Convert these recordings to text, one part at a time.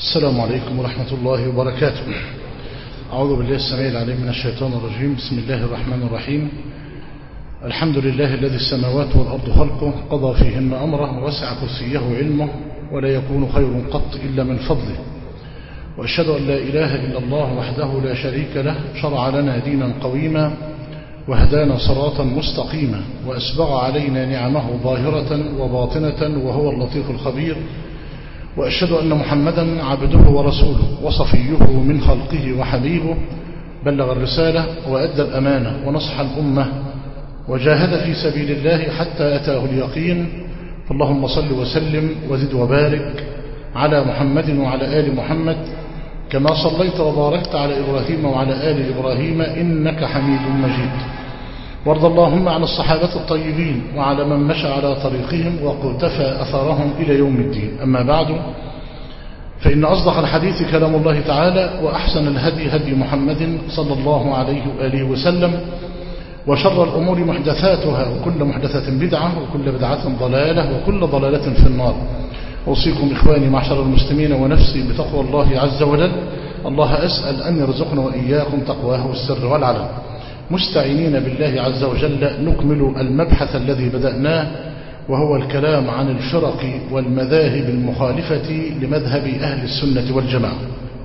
السلام عليكم ورحمة الله وبركاته أعوذ بالله السميع العليم من الشيطان الرجيم بسم الله الرحمن الرحيم الحمد لله الذي السماوات والأرض خلقه قضى فيهن أمره وسع كرسيه علمه ولا يكون خير قط إلا من فضله وأشهد أن لا إله إلا الله وحده لا شريك له شرع لنا دينا قويما وهدانا صراطا مستقيما وأسبغ علينا نعمه ظاهرة وباطنة وهو اللطيف الخبير وأشهد أن محمدا عبده ورسوله وصفيه من خلقه وحبيبه بلغ الرسالة وأدى الأمانة ونصح الأمة وجاهد في سبيل الله حتى أتاه اليقين فاللهم صل وسلم وزد وبارك على محمد وعلى آل محمد كما صليت وباركت على إبراهيم وعلى آل إبراهيم إنك حميد مجيد وارض اللهم عن الصحابة الطيبين وعلى من مشى على طريقهم وقتفى أثرهم إلى يوم الدين أما بعد فإن أصدق الحديث كلام الله تعالى وأحسن الهدي هدي محمد صلى الله عليه وآله وسلم وشر الأمور محدثاتها وكل محدثة بدعة وكل بدعة ضلالة وكل ضلالة في النار أوصيكم إخواني معشر المسلمين ونفسي بتقوى الله عز وجل الله أسأل أن يرزقنا وإياكم تقواه السر والعلم مستعينين بالله عز وجل نكمل المبحث الذي بدأناه وهو الكلام عن الفرق والمذاهب المخالفة لمذهب أهل السنة والجماعة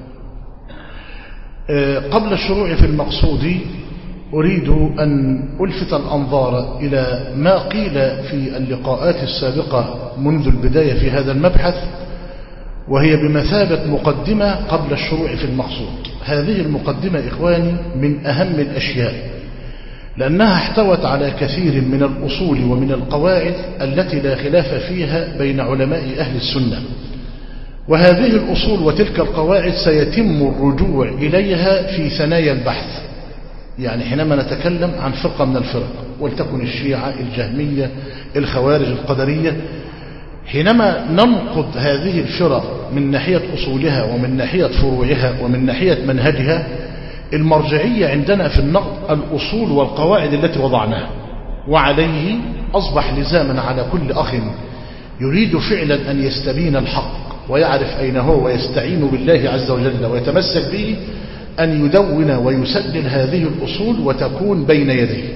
قبل الشروع في المقصود أريد أن ألفت الأنظار إلى ما قيل في اللقاءات السابقة منذ البداية في هذا المبحث وهي بمثابة مقدمة قبل الشروع في المقصود هذه المقدمة إخواني من أهم الأشياء لأنها احتوت على كثير من الأصول ومن القواعد التي لا خلاف فيها بين علماء أهل السنة وهذه الأصول وتلك القواعد سيتم الرجوع إليها في ثنايا البحث يعني حينما نتكلم عن فرقة من الفرق ولتكن الشيعة الجهمية الخوارج القدرية حينما ننقض هذه الفرق من ناحية أصولها ومن ناحية فروعها ومن ناحية منهجها المرجعية عندنا في النقد الأصول والقواعد التي وضعناها وعليه أصبح لزاما على كل أخ يريد فعلا أن يستبين الحق ويعرف أين هو ويستعين بالله عز وجل ويتمسك به أن يدون ويسجل هذه الأصول وتكون بين يديه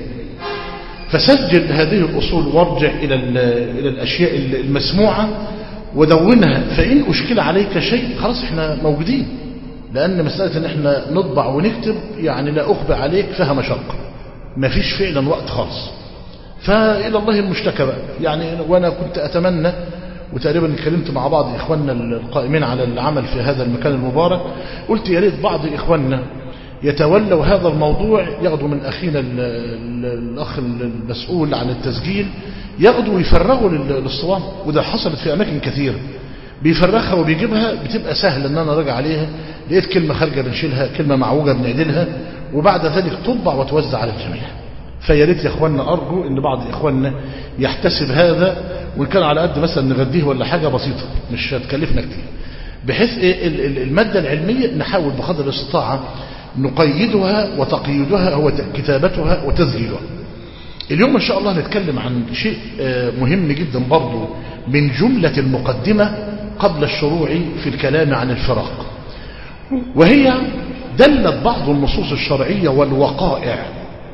فسجل هذه الأصول وارجع إلى, إلى الأشياء المسموعة ودونها فإن أشكل عليك شيء خلاص احنا موجودين لأن مسألة ان احنا نطبع ونكتب يعني لا أخبى عليك فيها مشقة ما فيش فعلا وقت خالص فإلى الله المشتكى بقى يعني وأنا كنت أتمنى وتقريبا اتكلمت مع بعض إخواننا القائمين على العمل في هذا المكان المبارك قلت يا ريت بعض إخواننا يتولوا هذا الموضوع ياخدوا من أخينا الأخ المسؤول عن التسجيل ياخدوا ويفرغوا للصوام وده حصلت في أماكن كثيرة بيفرغها وبيجيبها بتبقى سهل ان انا راجع عليها لقيت كلمة خارجة بنشيلها كلمة معوجة بنعدلها وبعد ذلك تطبع وتوزع على الجميع فيا ريت يا اخواننا ارجو ان بعض اخواننا يحتسب هذا وان كان على قد مثلا نغديه ولا حاجة بسيطة مش هتكلفنا كتير بحيث ايه المادة العلمية نحاول بقدر الاستطاعة نقيدها وتقييدها هو كتابتها وتسجيلها اليوم ان شاء الله نتكلم عن شيء مهم جدا برضو من جملة المقدمة قبل الشروع في الكلام عن الفرق وهي دلت بعض النصوص الشرعية والوقائع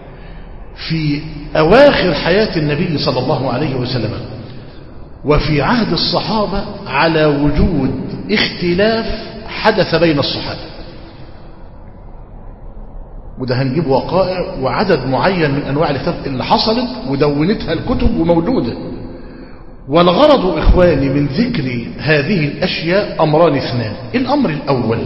في أواخر حياة النبي صلى الله عليه وسلم وفي عهد الصحابة على وجود اختلاف حدث بين الصحابة وده هنجيب وقائع وعدد معين من أنواع الاختلاف اللي حصلت ودونتها الكتب وموجودة والغرض إخواني من ذكر هذه الأشياء أمران اثنان الأمر الأول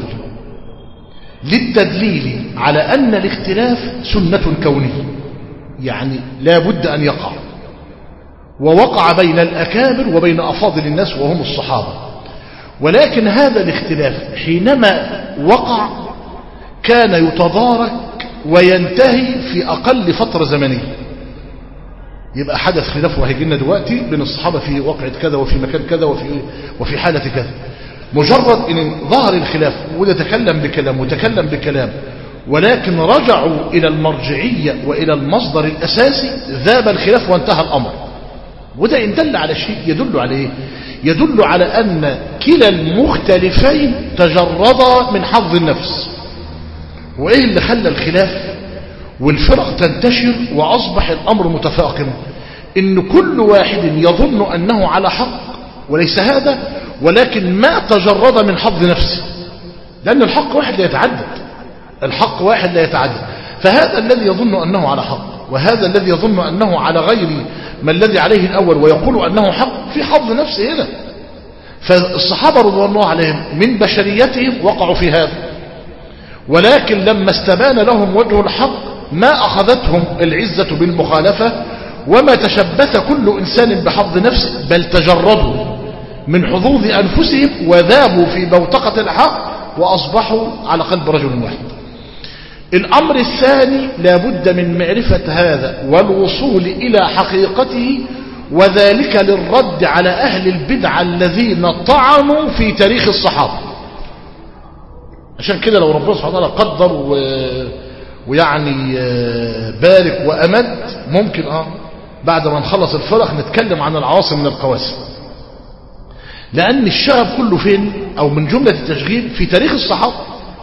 للتدليل على أن الاختلاف سنة كونية يعني لا بد أن يقع ووقع بين الأكابر وبين أفاضل الناس وهم الصحابة ولكن هذا الاختلاف حينما وقع كان يتدارك وينتهي في أقل فترة زمنية يبقى حدث خلاف وهيجي لنا دلوقتي بين الصحابة في وقعة كذا وفي مكان كذا وفي وفي حالة كذا مجرد ان ظهر الخلاف وده تكلم بكلام وتكلم بكلام ولكن رجعوا إلى المرجعية وإلى المصدر الأساسي ذاب الخلاف وانتهى الأمر وده إن دل على شيء يدل على إيه يدل على أن كلا المختلفين تجردا من حظ النفس وإيه اللي خلى الخلاف والفرق تنتشر وأصبح الأمر متفاقم إن كل واحد يظن أنه على حق وليس هذا ولكن ما تجرد من حظ نفسه لأن الحق واحد لا يتعدد الحق واحد لا يتعدد فهذا الذي يظن أنه على حق وهذا الذي يظن أنه على غير ما الذي عليه الأول ويقول أنه حق في حظ نفسه هنا فالصحابة رضوان الله عليهم من بشريتهم وقعوا في هذا ولكن لما استبان لهم وجه الحق ما أخذتهم العزة بالمخالفة وما تشبث كل إنسان بحظ نفسه بل تجردوا من حظوظ أنفسهم وذابوا في بوتقة الحق وأصبحوا على قلب رجل واحد الأمر الثاني لابد من معرفة هذا والوصول إلى حقيقته وذلك للرد على أهل البدع الذين طعنوا في تاريخ الصحابة عشان كده لو ربنا سبحانه وتعالى قدر و... ويعني بارك وأمد ممكن اه بعد ما نخلص الفرق نتكلم عن العواصم من القواسم لأن الشغب كله فين أو من جملة التشغيل في تاريخ الصحابة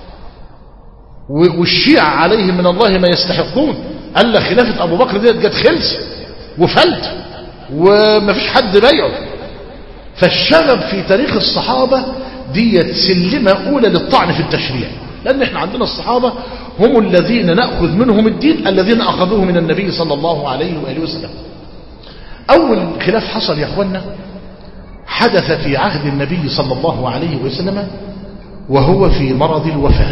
والشيعة عليه من الله ما يستحقون قال لك خلافة أبو بكر ديت جت خلص وفلت ومفيش حد بيعه فالشغب في تاريخ الصحابة ديت سلمة أولى للطعن في التشريع لأن احنا عندنا الصحابة هم الذين نأخذ منهم الدين الذين أخذوه من النبي صلى الله عليه وآله وسلم أول خلاف حصل يا أخوانا حدث في عهد النبي صلى الله عليه وسلم وهو في مرض الوفاة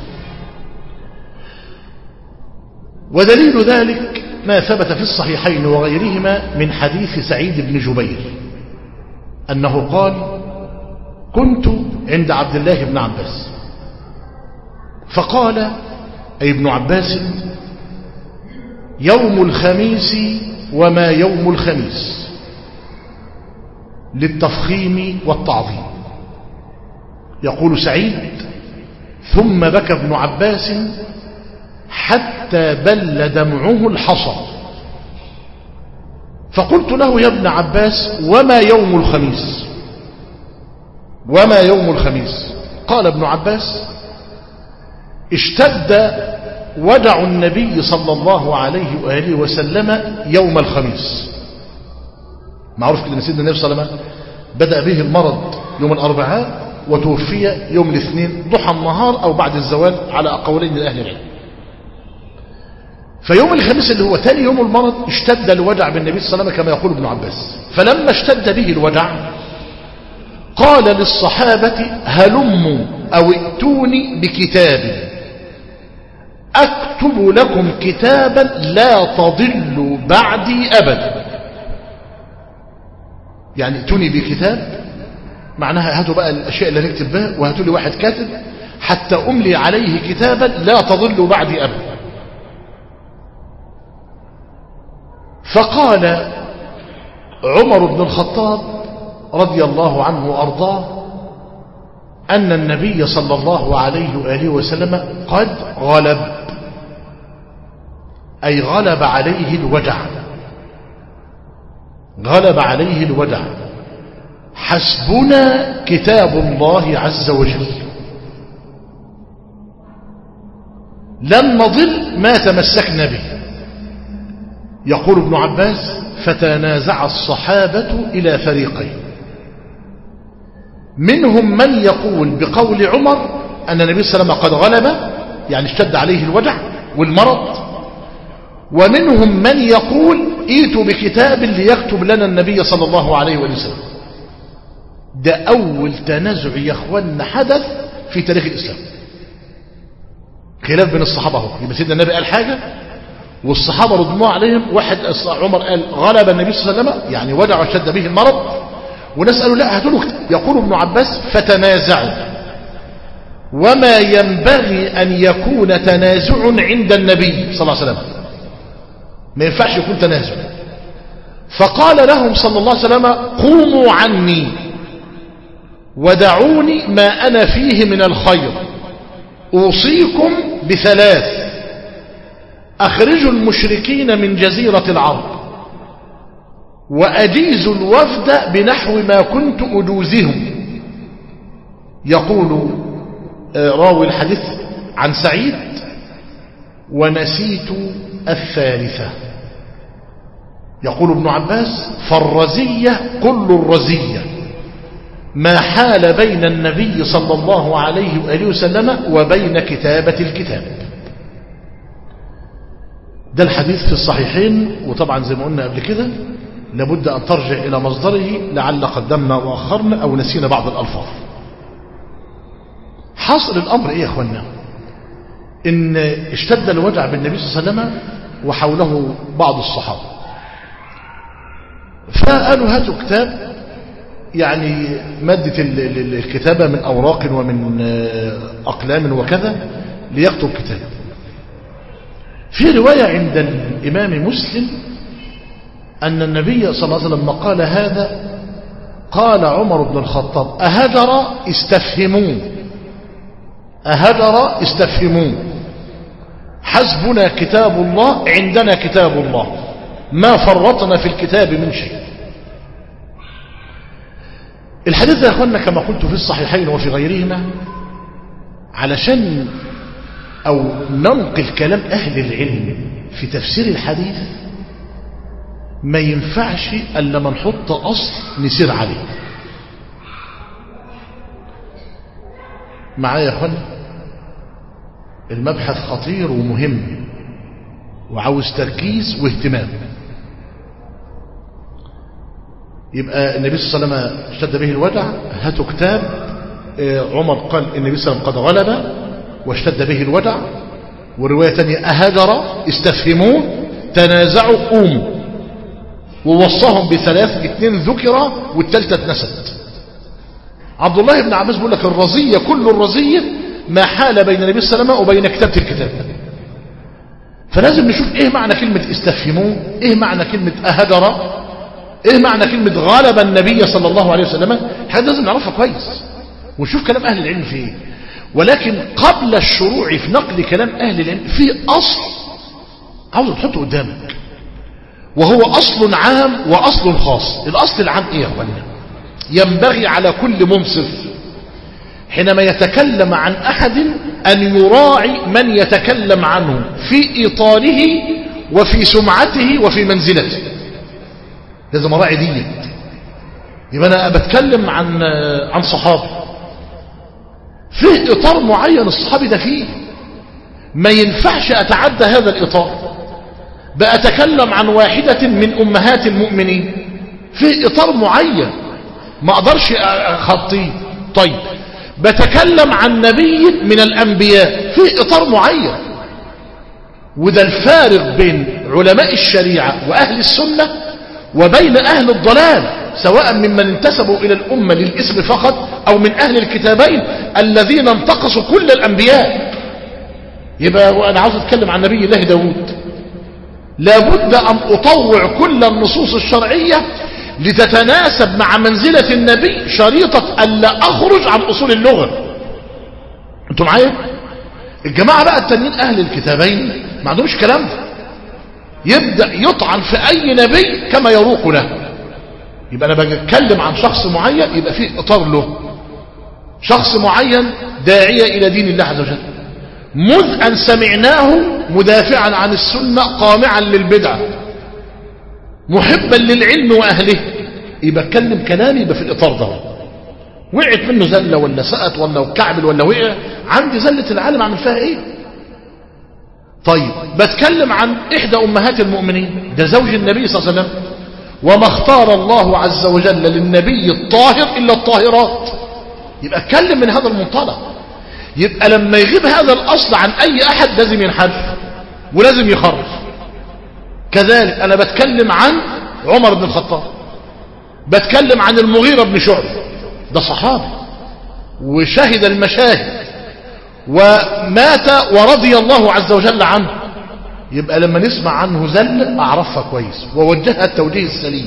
ودليل ذلك ما ثبت في الصحيحين وغيرهما من حديث سعيد بن جبير أنه قال كنت عند عبد الله بن عباس فقال أي ابن عباس يوم الخميس وما يوم الخميس للتفخيم والتعظيم يقول سعيد ثم بكى ابن عباس حتى بل دمعه الحصى فقلت له يا ابن عباس وما يوم الخميس وما يوم الخميس قال ابن عباس اشتد وجع النبي صلى الله عليه وآله وسلم يوم الخميس معروف كده ان سيدنا النبي صلى الله عليه وسلم بدأ به المرض يوم الأربعاء وتوفي يوم الاثنين ضحى النهار أو بعد الزوال على قولين لأهل العلم فيوم الخميس اللي هو ثاني يوم المرض اشتد الوجع بالنبي صلى الله عليه وسلم كما يقول ابن عباس فلما اشتد به الوجع قال للصحابة هلموا أو ائتوني بكتاب أكتب لكم كتابا لا تضلوا بعدي أبدا يعني ائتوني بكتاب معناها هاتوا بقى الأشياء اللي نكتب بها وهاتوا لي واحد كاتب حتى أملي عليه كتابا لا تضلوا بعدي أبدا فقال عمر بن الخطاب رضي الله عنه وأرضاه أن النبي صلى الله عليه وآله وسلم قد غلب أي غلب عليه الوجع غلب عليه الوجع حسبنا كتاب الله عز وجل لن نضل ما تمسكنا به يقول ابن عباس فتنازع الصحابة إلى فريقين منهم من يقول بقول عمر أن النبي صلى الله عليه وسلم قد غلب يعني اشتد عليه الوجع والمرض ومنهم من يقول ايتوا بكتاب ليكتب لنا النبي صلى الله عليه وسلم ده أول تنازع يا اخوانا حدث في تاريخ الإسلام خلاف بين الصحابة هو يبقى سيدنا النبي قال حاجة والصحابة رضي الله عليهم واحد عمر قال غلب النبي صلى الله عليه وسلم يعني وجع وشد به المرض وناس قالوا لا هاتوا له يقول ابن عباس فتنازعوا وما ينبغي أن يكون تنازع عند النبي صلى الله عليه وسلم ما ينفعش يكون تنازع فقال لهم صلى الله عليه وسلم قوموا عني ودعوني ما أنا فيه من الخير أوصيكم بثلاث أخرجوا المشركين من جزيرة العرب وأجيز الوفد بنحو ما كنت أجوزهم يقول راوي الحديث عن سعيد ونسيت الثالثة يقول ابن عباس فالرزية كل الرزية ما حال بين النبي صلى الله عليه وآله وسلم وبين كتابة الكتاب ده الحديث في الصحيحين وطبعا زي ما قلنا قبل كده لابد أن ترجع إلى مصدره لعل قدمنا وأخرنا أو نسينا بعض الألفاظ حاصل الأمر إيه يا أخوانا إن اشتد الوجع بالنبي صلى الله عليه وسلم وحوله بعض الصحابة فقالوا هاتوا كتاب يعني مادة الكتابة من أوراق ومن أقلام وكذا ليكتب كتاب في رواية عند الإمام مسلم أن النبي صلى الله عليه وسلم قال هذا قال عمر بن الخطاب أهدر استفهموه أهدر استفهموه حسبنا كتاب الله عندنا كتاب الله ما فرطنا في الكتاب من شيء الحديث يا أخوانا كما قلت في الصحيحين وفي غيرهما علشان أو ننقل كلام أهل العلم في تفسير الحديث ما ينفعش ألا ما نحط أصل نسير عليه معايا يا أخوانا المبحث خطير ومهم وعاوز تركيز واهتمام يبقى النبي صلى الله عليه وسلم اشتد به الوجع هاتوا كتاب عمر قال النبي صلى الله عليه وسلم قد غلب واشتد به الوجع ورواية ثانية أهدر استفهموه تنازعوا قوموا ووصاهم بثلاث اثنين ذكر والثالثة اتنست عبد الله بن عباس بيقول لك الرزية كل الرزية ما حال بين النبي صلى الله عليه وسلم وبين كتابة الكتاب فلازم نشوف ايه معنى كلمة استفهموه ايه معنى كلمة أهدر ايه معنى كلمة غالب النبي صلى الله عليه وسلم هذا لازم نعرفها كويس ونشوف كلام أهل العلم فيه ايه ولكن قبل الشروع في نقل كلام أهل العلم في أصل عاوز تحطه قدامك وهو أصل عام وأصل خاص الأصل العام إيه يا أخوانا ينبغي على كل منصف حينما يتكلم عن أحد أن يراعي من يتكلم عنه في إطاره وفي سمعته وفي منزلته لازم أراعي ديت يبقى أنا بتكلم عن عن صحابي فيه إطار معين الصحابي ده فيه ما ينفعش أتعدى هذا الإطار بأتكلم عن واحدة من أمهات المؤمنين في إطار معين ما أقدرش أخطيه طيب بتكلم عن نبي من الأنبياء في إطار معين وده الفارق بين علماء الشريعة وأهل السنة وبين أهل الضلال سواء ممن انتسبوا إلى الأمة للاسم فقط أو من أهل الكتابين الذين انتقصوا كل الأنبياء يبقى وأنا عاوز أتكلم عن نبي الله داود لابد أن أطوع كل النصوص الشرعية لتتناسب مع منزلة النبي شريطة ألا أخرج عن أصول اللغة أنتم معايا الجماعة بقى التانيين أهل الكتابين ما عندهمش كلام ده يبدأ يطعن في أي نبي كما يروق له يبقى أنا بتكلم عن شخص معين يبقى فيه إطار له شخص معين داعية إلى دين الله عز وجل مذ أن سمعناه مدافعا عن السنة قامعا للبدعة محبا للعلم وأهله يبقى اتكلم كلامي يبقى في الإطار ده وقعت منه زلة ولا سقط ولا كعبل ولا وقع عندي زلة العالم عامل فيها ايه طيب بتكلم عن إحدى أمهات المؤمنين ده زوج النبي صلى الله عليه وسلم وما اختار الله عز وجل للنبي الطاهر إلا الطاهرات يبقى اتكلم من هذا المنطلق يبقى لما يغيب هذا الأصل عن أي أحد لازم ينحرف ولازم يخرف كذلك أنا بتكلم عن عمر بن الخطاب بتكلم عن المغيرة بن شعبة ده صحابي وشهد المشاهد ومات ورضي الله عز وجل عنه يبقى لما نسمع عنه زل أعرفها كويس ووجهها التوجيه السليم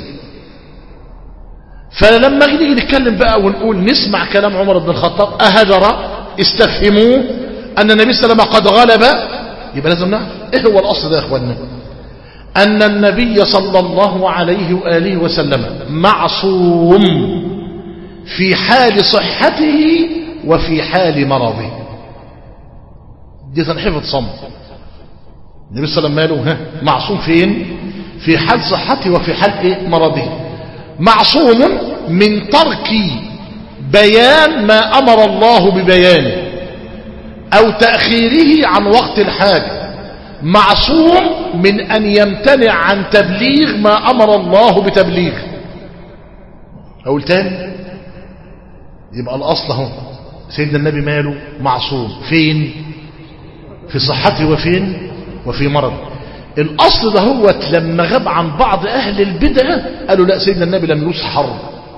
فلما نيجي نتكلم بقى ونقول نسمع كلام عمر بن الخطاب أهجر استفهموه أن النبي صلى الله عليه وسلم قد غلب يبقى لازم نعرف إيه هو الأصل ده يا أخواننا أن النبي صلى الله عليه وآله وسلم معصوم في حال صحته وفي حال مرضه دي تنحفظ صمت النبي صلى الله عليه وسلم ماله معصوم فين في حال صحته وفي حال إيه؟ مرضه معصوم من ترك بيان ما أمر الله ببيانه أو تأخيره عن وقت الحاجة معصوم من أن يمتنع عن تبليغ ما أمر الله بتبليغه أقول تاني يبقى الأصل هو سيدنا النبي ماله معصوم فين في صحته وفين وفي مرض الأصل ده هو لما غاب عن بعض أهل البدعة قالوا لا سيدنا النبي لم يسحر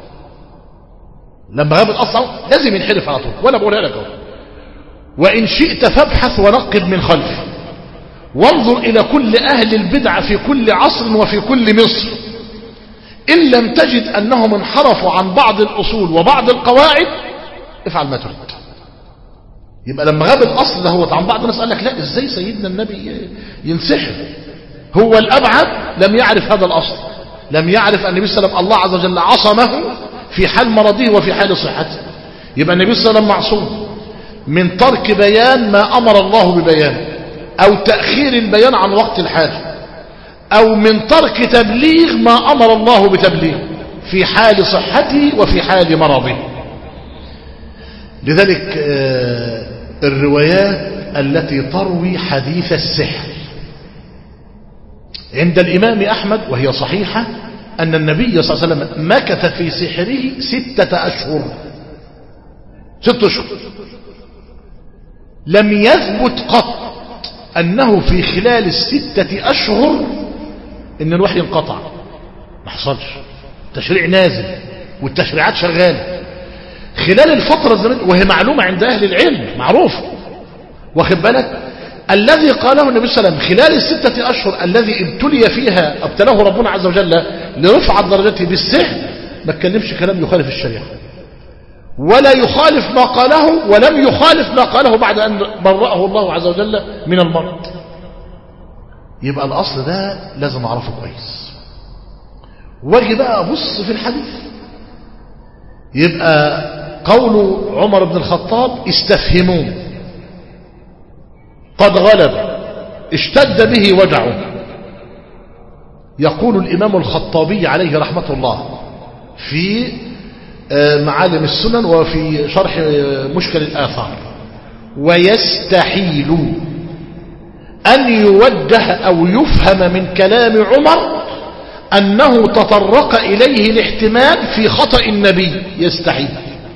لما غاب الأصل لازم ينحرف على طول وأنا بقولها لك اهو وإن شئت فابحث ونقب من خلفه وانظر إلى كل أهل البدع في كل عصر وفي كل مصر إن لم تجد أنهم انحرفوا عن بعض الأصول وبعض القواعد افعل ما تريد يبقى لما غاب الأصل ده هو عن بعض الناس قال لك لا إزاي سيدنا النبي ينسحر هو الأبعد لم يعرف هذا الأصل لم يعرف أن النبي صلى الله عليه وسلم الله عز وجل عصمه في حال مرضه وفي حال صحته يبقى النبي صلى الله عليه وسلم معصوم من ترك بيان ما أمر الله ببيانه أو تأخير البيان عن وقت الحاجة أو من ترك تبليغ ما أمر الله بتبليغه في حال صحته وفي حال مرضه لذلك الروايات التي تروي حديث السحر عند الإمام أحمد وهي صحيحة أن النبي صلى الله عليه وسلم مكث في سحره ستة أشهر ست أشهر لم يثبت قط أنه في خلال الستة أشهر أن الوحي انقطع ما حصلش تشريع نازل والتشريعات شغالة خلال الفترة الزمنية وهي معلومة عند أهل العلم معروفة واخد بالك الذي قاله النبي صلى الله عليه وسلم خلال الستة أشهر الذي ابتلي فيها ابتلاه ربنا عز وجل لرفع درجته بالسحر ما اتكلمش كلام يخالف الشريعة ولا يخالف ما قاله ولم يخالف ما قاله بعد أن برأه الله عز وجل من المرض يبقى الأصل ده لازم أعرفه كويس واجي بقى أبص في الحديث يبقى قول عمر بن الخطاب استفهموه قد غلب اشتد به وجعه يقول الإمام الخطابي عليه رحمة الله في معالم السنن وفي شرح مشكل الآثار ويستحيل أن يوجه أو يفهم من كلام عمر أنه تطرق إليه الاحتمال في خطأ النبي يستحيل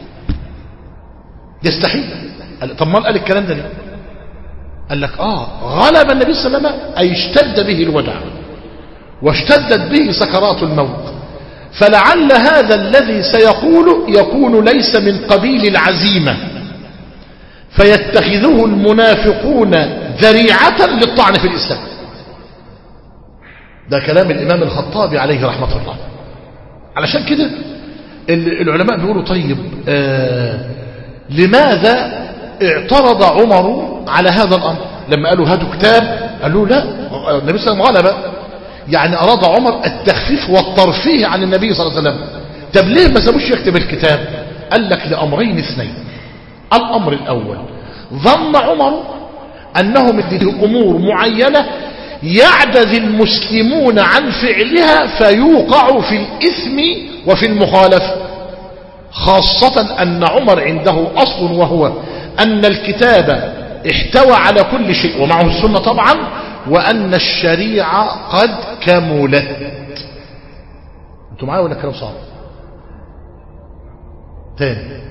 يستحيل طب ما قال الكلام ده ليه قال لك آه غلب النبي صلى الله عليه وسلم أي اشتد به الوجع واشتدت به سكرات الموت فلعل هذا الذي سيقول يكون ليس من قبيل العزيمة فيتخذه المنافقون ذريعة للطعن في الإسلام ده كلام الإمام الخطابي عليه رحمة الله علشان كده العلماء بيقولوا طيب آه لماذا اعترض عمر على هذا الأمر لما قالوا هاتوا كتاب قالوا لا النبي صلى الله عليه وسلم غلب يعني أراد عمر التخفيف والترفيه عن النبي صلى الله عليه وسلم طب ليه ما سابوش يكتب الكتاب قال لك لأمرين اثنين الأمر الأول ظن عمر أنهم أمور معينة يعجز المسلمون عن فعلها فيوقع في الإثم وفي المخالفة خاصة أن عمر عنده أصل وهو أن الكتاب احتوى على كل شيء ومعه السنة طبعا وأن الشريعة قد كملت أنتم معايا ولا كلام صعب تاني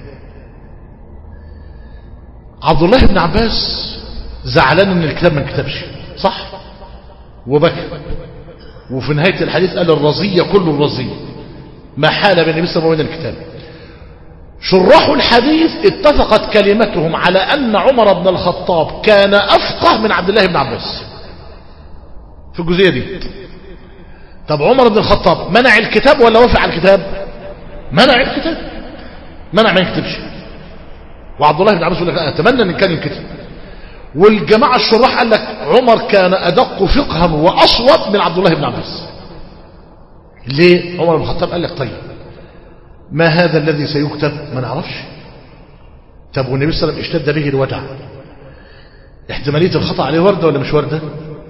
عبد الله بن عباس زعلان ان الكتاب ما انكتبش صح وبكى وفي نهاية الحديث قال الرزية كل الرزية ما حال بين النبي صلى الله عليه وسلم الكتاب شراح الحديث اتفقت كلمتهم على أن عمر بن الخطاب كان أفقه من عبد الله بن عباس في الجزئية دي طب عمر بن الخطاب منع الكتاب ولا وافق على الكتاب منع الكتاب منع ما يكتبش وعبد الله بن عباس يقول لك اتمنى ان كان الكتاب والجماعة الشراح قال لك عمر كان أدق فقها وأصوب من عبد الله بن عباس ليه عمر بن الخطاب قال لك طيب ما هذا الذي سيكتب ما نعرفش طب والنبي صلى الله عليه وسلم اشتد به الوجع احتمالية الخطأ عليه وردة ولا مش وردة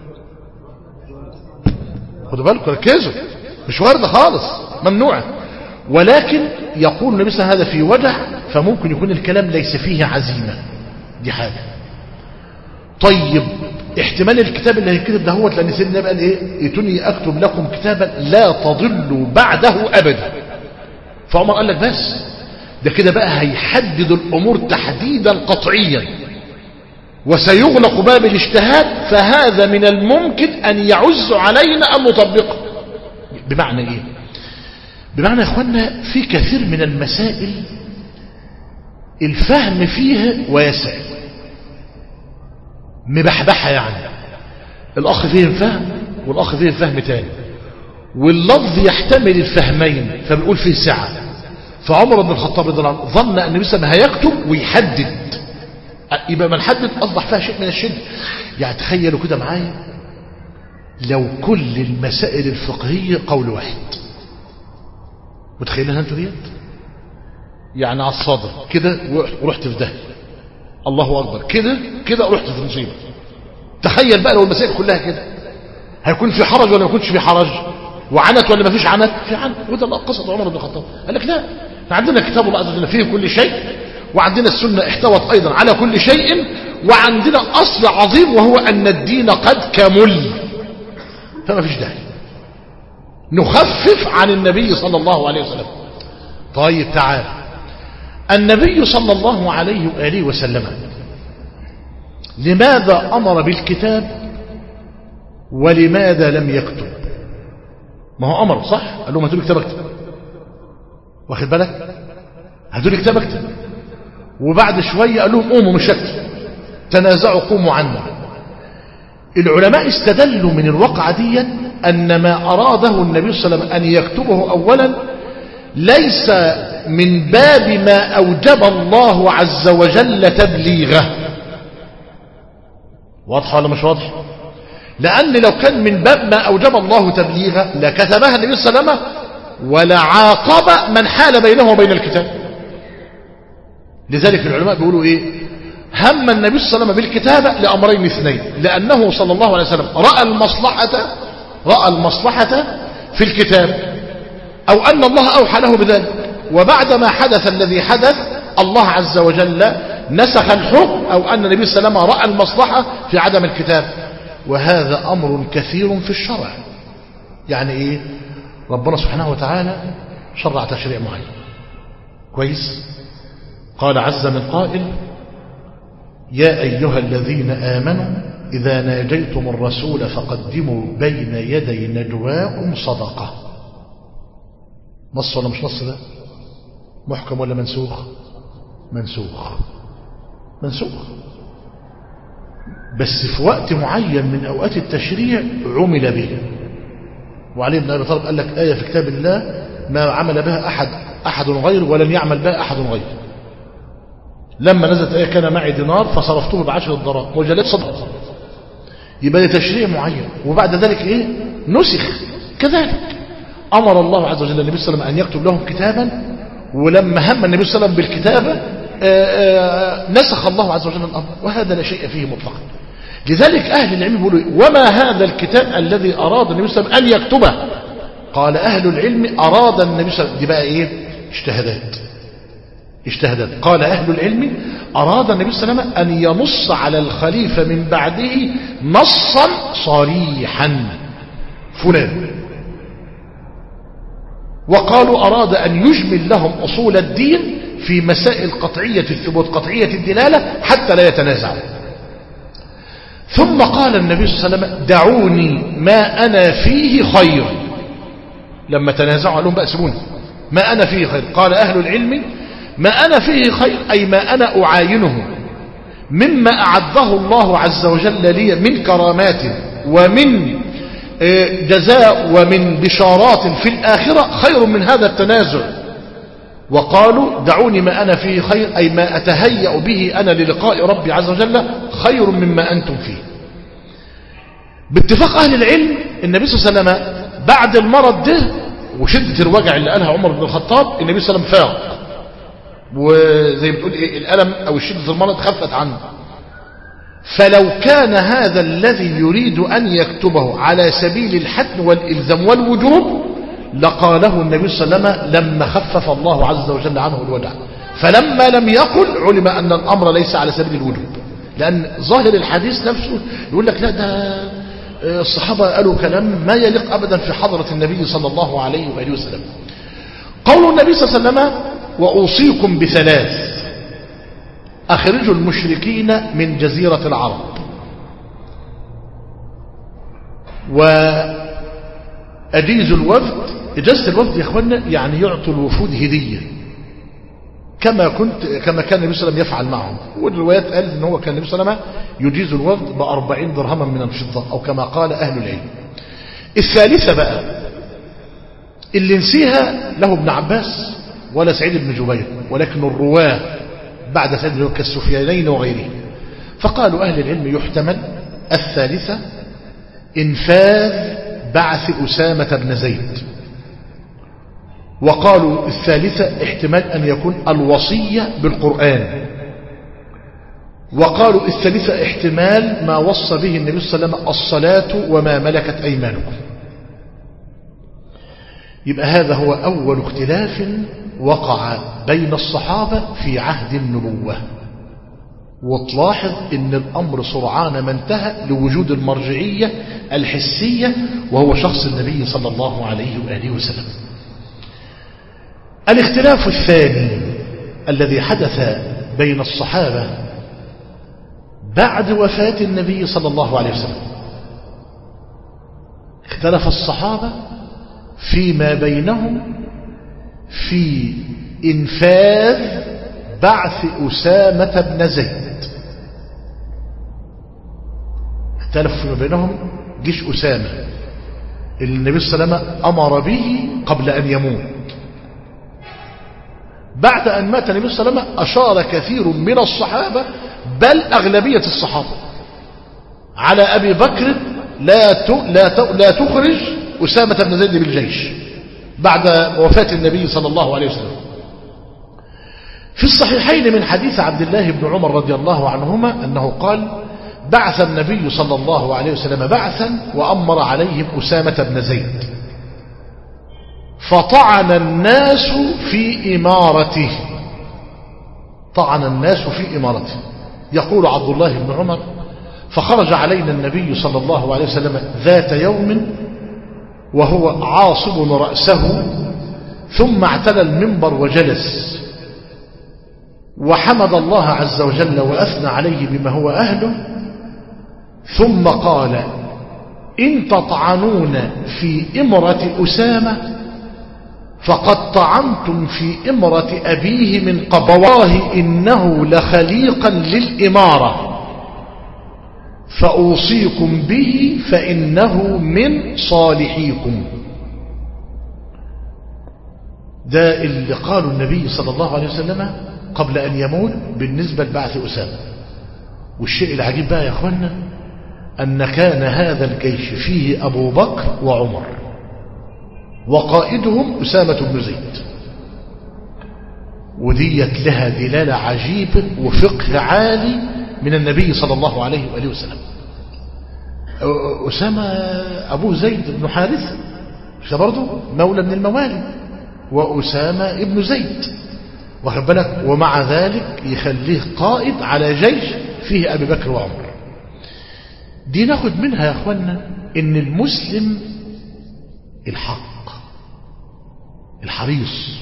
خدوا بالكم ركزوا مش وردة خالص ممنوعة ولكن يقول النبي صلى الله عليه وسلم هذا في وجع فممكن يكون الكلام ليس فيه عزيمة دي حاجة طيب احتمال الكتاب اللي هيكتب ده هو لان سيدنا النبي قال ايه ائتوني اكتب لكم كتابا لا تضلوا بعده ابدا فعمر قال لك بس ده كده بقى هيحدد الامور تحديدا قطعيا وسيغلق باب الاجتهاد فهذا من الممكن ان يعز علينا ان نطبقه بمعنى ايه بمعنى يا اخوانا في كثير من المسائل الفهم فيها واسع مبحبحة يعني الأخ فيهم فهم والأخ فيهم فهم تاني واللفظ يحتمل الفهمين فبنقول فيه سعة فعمر بن الخطاب رضي الله عنه ظن أن النبي صلى الله عليه وسلم هيكتب ويحدد يبقى من حدد أصبح فيها شيء من الشد يعني تخيلوا كده معايا لو كل المسائل الفقهية قول واحد متخيلها انتوا ديت يعني على الصدر كده ورحت في ده الله أكبر كده كده رحت في مصيبة تخيل بقى لو المسائل كلها كده هيكون في حرج ولا ما يكونش في حرج وعنت ولا ما فيش عنت في عنت وده قصة عمر بن الخطاب قال لك لا عندنا كتاب الله عز وجل فيه كل شيء وعندنا السنة احتوت أيضا على كل شيء وعندنا أصل عظيم وهو أن الدين قد كمل فما فيش داعي نخفف عن النبي صلى الله عليه وسلم طيب تعال النبي صلى الله عليه وآله وسلم لماذا أمر بالكتاب ولماذا لم يكتب ما هو أمر صح قال لهم هاتوا لي كتاب اكتب واخد بالك هاتوا لي كتاب اكتب وبعد شوية قال لهم قوموا مش اكتب تنازعوا قوموا عنا العلماء استدلوا من الواقعة دي أن ما أراده النبي صلى الله عليه وسلم أن يكتبه أولا ليس من باب ما أوجب الله عز وجل تبليغه واضحة ولا مش واضحة لأن لو كان من باب ما أوجب الله تبليغه لكتبها النبي صلى الله عليه وسلم ولعاقب من حال بينه وبين الكتاب لذلك العلماء بيقولوا إيه هم النبي صلى الله عليه وسلم بالكتابة لأمرين اثنين لأنه صلى الله عليه وسلم رأى المصلحة رأى المصلحة في الكتاب أو أن الله أوحى له بذلك وبعدما حدث الذي حدث الله عز وجل نسخ الحكم أو أن النبي صلى الله عليه وسلم رأى المصلحة في عدم الكتاب وهذا أمر كثير في الشرع يعني إيه ربنا سبحانه وتعالى شرع تشريع معين كويس قال عز من قائل يا أيها الذين آمنوا إذا ناجيتم الرسول فقدموا بين يدي نجواكم صدقة نص ولا مش نص ده محكم ولا منسوخ منسوخ منسوخ بس في وقت معين من أوقات التشريع عمل به وعلي بن أبي طالب قال لك آية في كتاب الله ما عمل بها أحد أحد غير ولم يعمل بها أحد غير لما نزلت آية كان معي دينار فصرفته بعشر الضرائب وجلت صدقة يبقى تشريع معين وبعد ذلك إيه نسخ كذلك أمر الله عز وجل النبي صلى الله عليه وسلم أن يكتب لهم كتابا ولما هم النبي صلى الله عليه وسلم بالكتابة آآ آآ نسخ الله عز وجل الأمر وهذا لا شيء فيه مطلقا لذلك أهل العلم يقولوا وما هذا الكتاب الذي أراد النبي صلى الله عليه وسلم أن يكتبه قال أهل العلم أراد النبي صلى الله عليه وسلم دي بقى إيه اجتهادات اجتهادات قال أهل العلم أراد النبي صلى الله عليه وسلم أن ينص على الخليفة من بعده نصا صريحا فلان وقالوا أراد أن يجمل لهم أصول الدين في مسائل قطعية الثبوت قطعية الدلالة حتى لا يتنازعوا ثم قال النبي صلى الله عليه وسلم دعوني ما أنا فيه خير لما تنازعوا قال لهم بقى سيبوني ما أنا فيه خير قال أهل العلم ما أنا فيه خير أي ما أنا أعاينه مما أعده الله عز وجل لي من كرامات ومن جزاء ومن بشارات في الآخرة خير من هذا التنازع وقالوا دعوني ما أنا فيه خير أي ما أتهيأ به أنا للقاء ربي عز وجل خير مما أنتم فيه باتفاق أهل العلم النبي صلى الله عليه وسلم بعد المرض ده وشدة الوجع اللي قالها عمر بن الخطاب النبي صلى الله عليه وسلم فاق وزي بتقول ايه الألم أو شدة المرض خفت عنه فلو كان هذا الذي يريد أن يكتبه على سبيل الحتم والإلزام والوجوب لقاله النبي صلى الله عليه وسلم لما خفف الله عز وجل عنه الوجع فلما لم يقل علم أن الأمر ليس على سبيل الوجوب لأن ظاهر الحديث نفسه يقول لك لا ده الصحابة قالوا كلام ما يليق أبدا في حضرة النبي صلى الله عليه وآله وسلم قول النبي صلى الله عليه وسلم وأوصيكم بثلاث أخرجوا المشركين من جزيرة العرب وأجيزوا الوفد إجازة الوفد يا أخوانا يعني يعطوا الوفود هدية كما كنت كما كان النبي صلى الله عليه وسلم يفعل معهم والروايات قالت ان هو كان النبي صلى الله عليه وسلم يجيز الوفد ب 40 درهما من الفضة أو كما قال أهل العلم الثالثة بقى اللي نسيها له ابن عباس ولا سعيد بن جبير ولكن الرواه بعد سعيد كالسفيانين وغيره فقالوا أهل العلم يحتمل الثالثة إنفاذ بعث أسامة بن زيد وقالوا الثالثة احتمال أن يكون الوصية بالقرآن وقالوا الثالثة احتمال ما وصى به النبي صلى الله عليه وسلم الصلاة وما ملكت أيمانكم يبقى هذا هو أول اختلاف وقع بين الصحابة في عهد النبوة وتلاحظ ان الامر سرعان ما انتهى لوجود المرجعية الحسية وهو شخص النبي صلى الله عليه وآله وسلم الاختلاف الثاني الذي حدث بين الصحابة بعد وفاة النبي صلى الله عليه وسلم اختلف الصحابة فيما بينهم في إنفاذ بعث أسامة بن زيد اختلفوا فيما بينهم جيش أسامة اللي النبي صلى الله عليه وسلم أمر به قبل أن يموت بعد أن مات النبي صلى الله عليه وسلم أشار كثير من الصحابة بل أغلبية الصحابة على أبي بكر لا لا لا تخرج أسامة بن زيد بالجيش بعد وفاة النبي صلى الله عليه وسلم في الصحيحين من حديث عبد الله بن عمر رضي الله عنهما أنه قال بعث النبي صلى الله عليه وسلم بعثا وأمر عليهم أسامة بن زيد فطعن الناس في إمارته طعن الناس في إمارته يقول عبد الله بن عمر فخرج علينا النبي صلى الله عليه وسلم ذات يوم وهو عاصب رأسه ثم اعتلى المنبر وجلس وحمد الله عز وجل وأثنى عليه بما هو أهله ثم قال إن تطعنون في إمرة أسامة فقد طعنتم في إمرة أبيه من قبل والله إنه لخليقا للإمارة فأوصيكم به فإنه من صالحيكم ده اللي قاله النبي صلى الله عليه وسلم قبل أن يموت بالنسبة لبعث أسامة والشيء العجيب بقى يا أخوانا أن كان هذا الجيش فيه أبو بكر وعمر وقائدهم أسامة بن زيد وديت لها دلالة عجيبة وفقه عالي من النبي صلى الله عليه وآله وسلم أسامة أبو زيد بن حارث مش برضه مولى من الموالي وأسامة ابن زيد واخد بالك ومع ذلك يخليه قائد على جيش فيه أبي بكر وعمر دي ناخد منها يا أخوانا إن المسلم الحق الحريص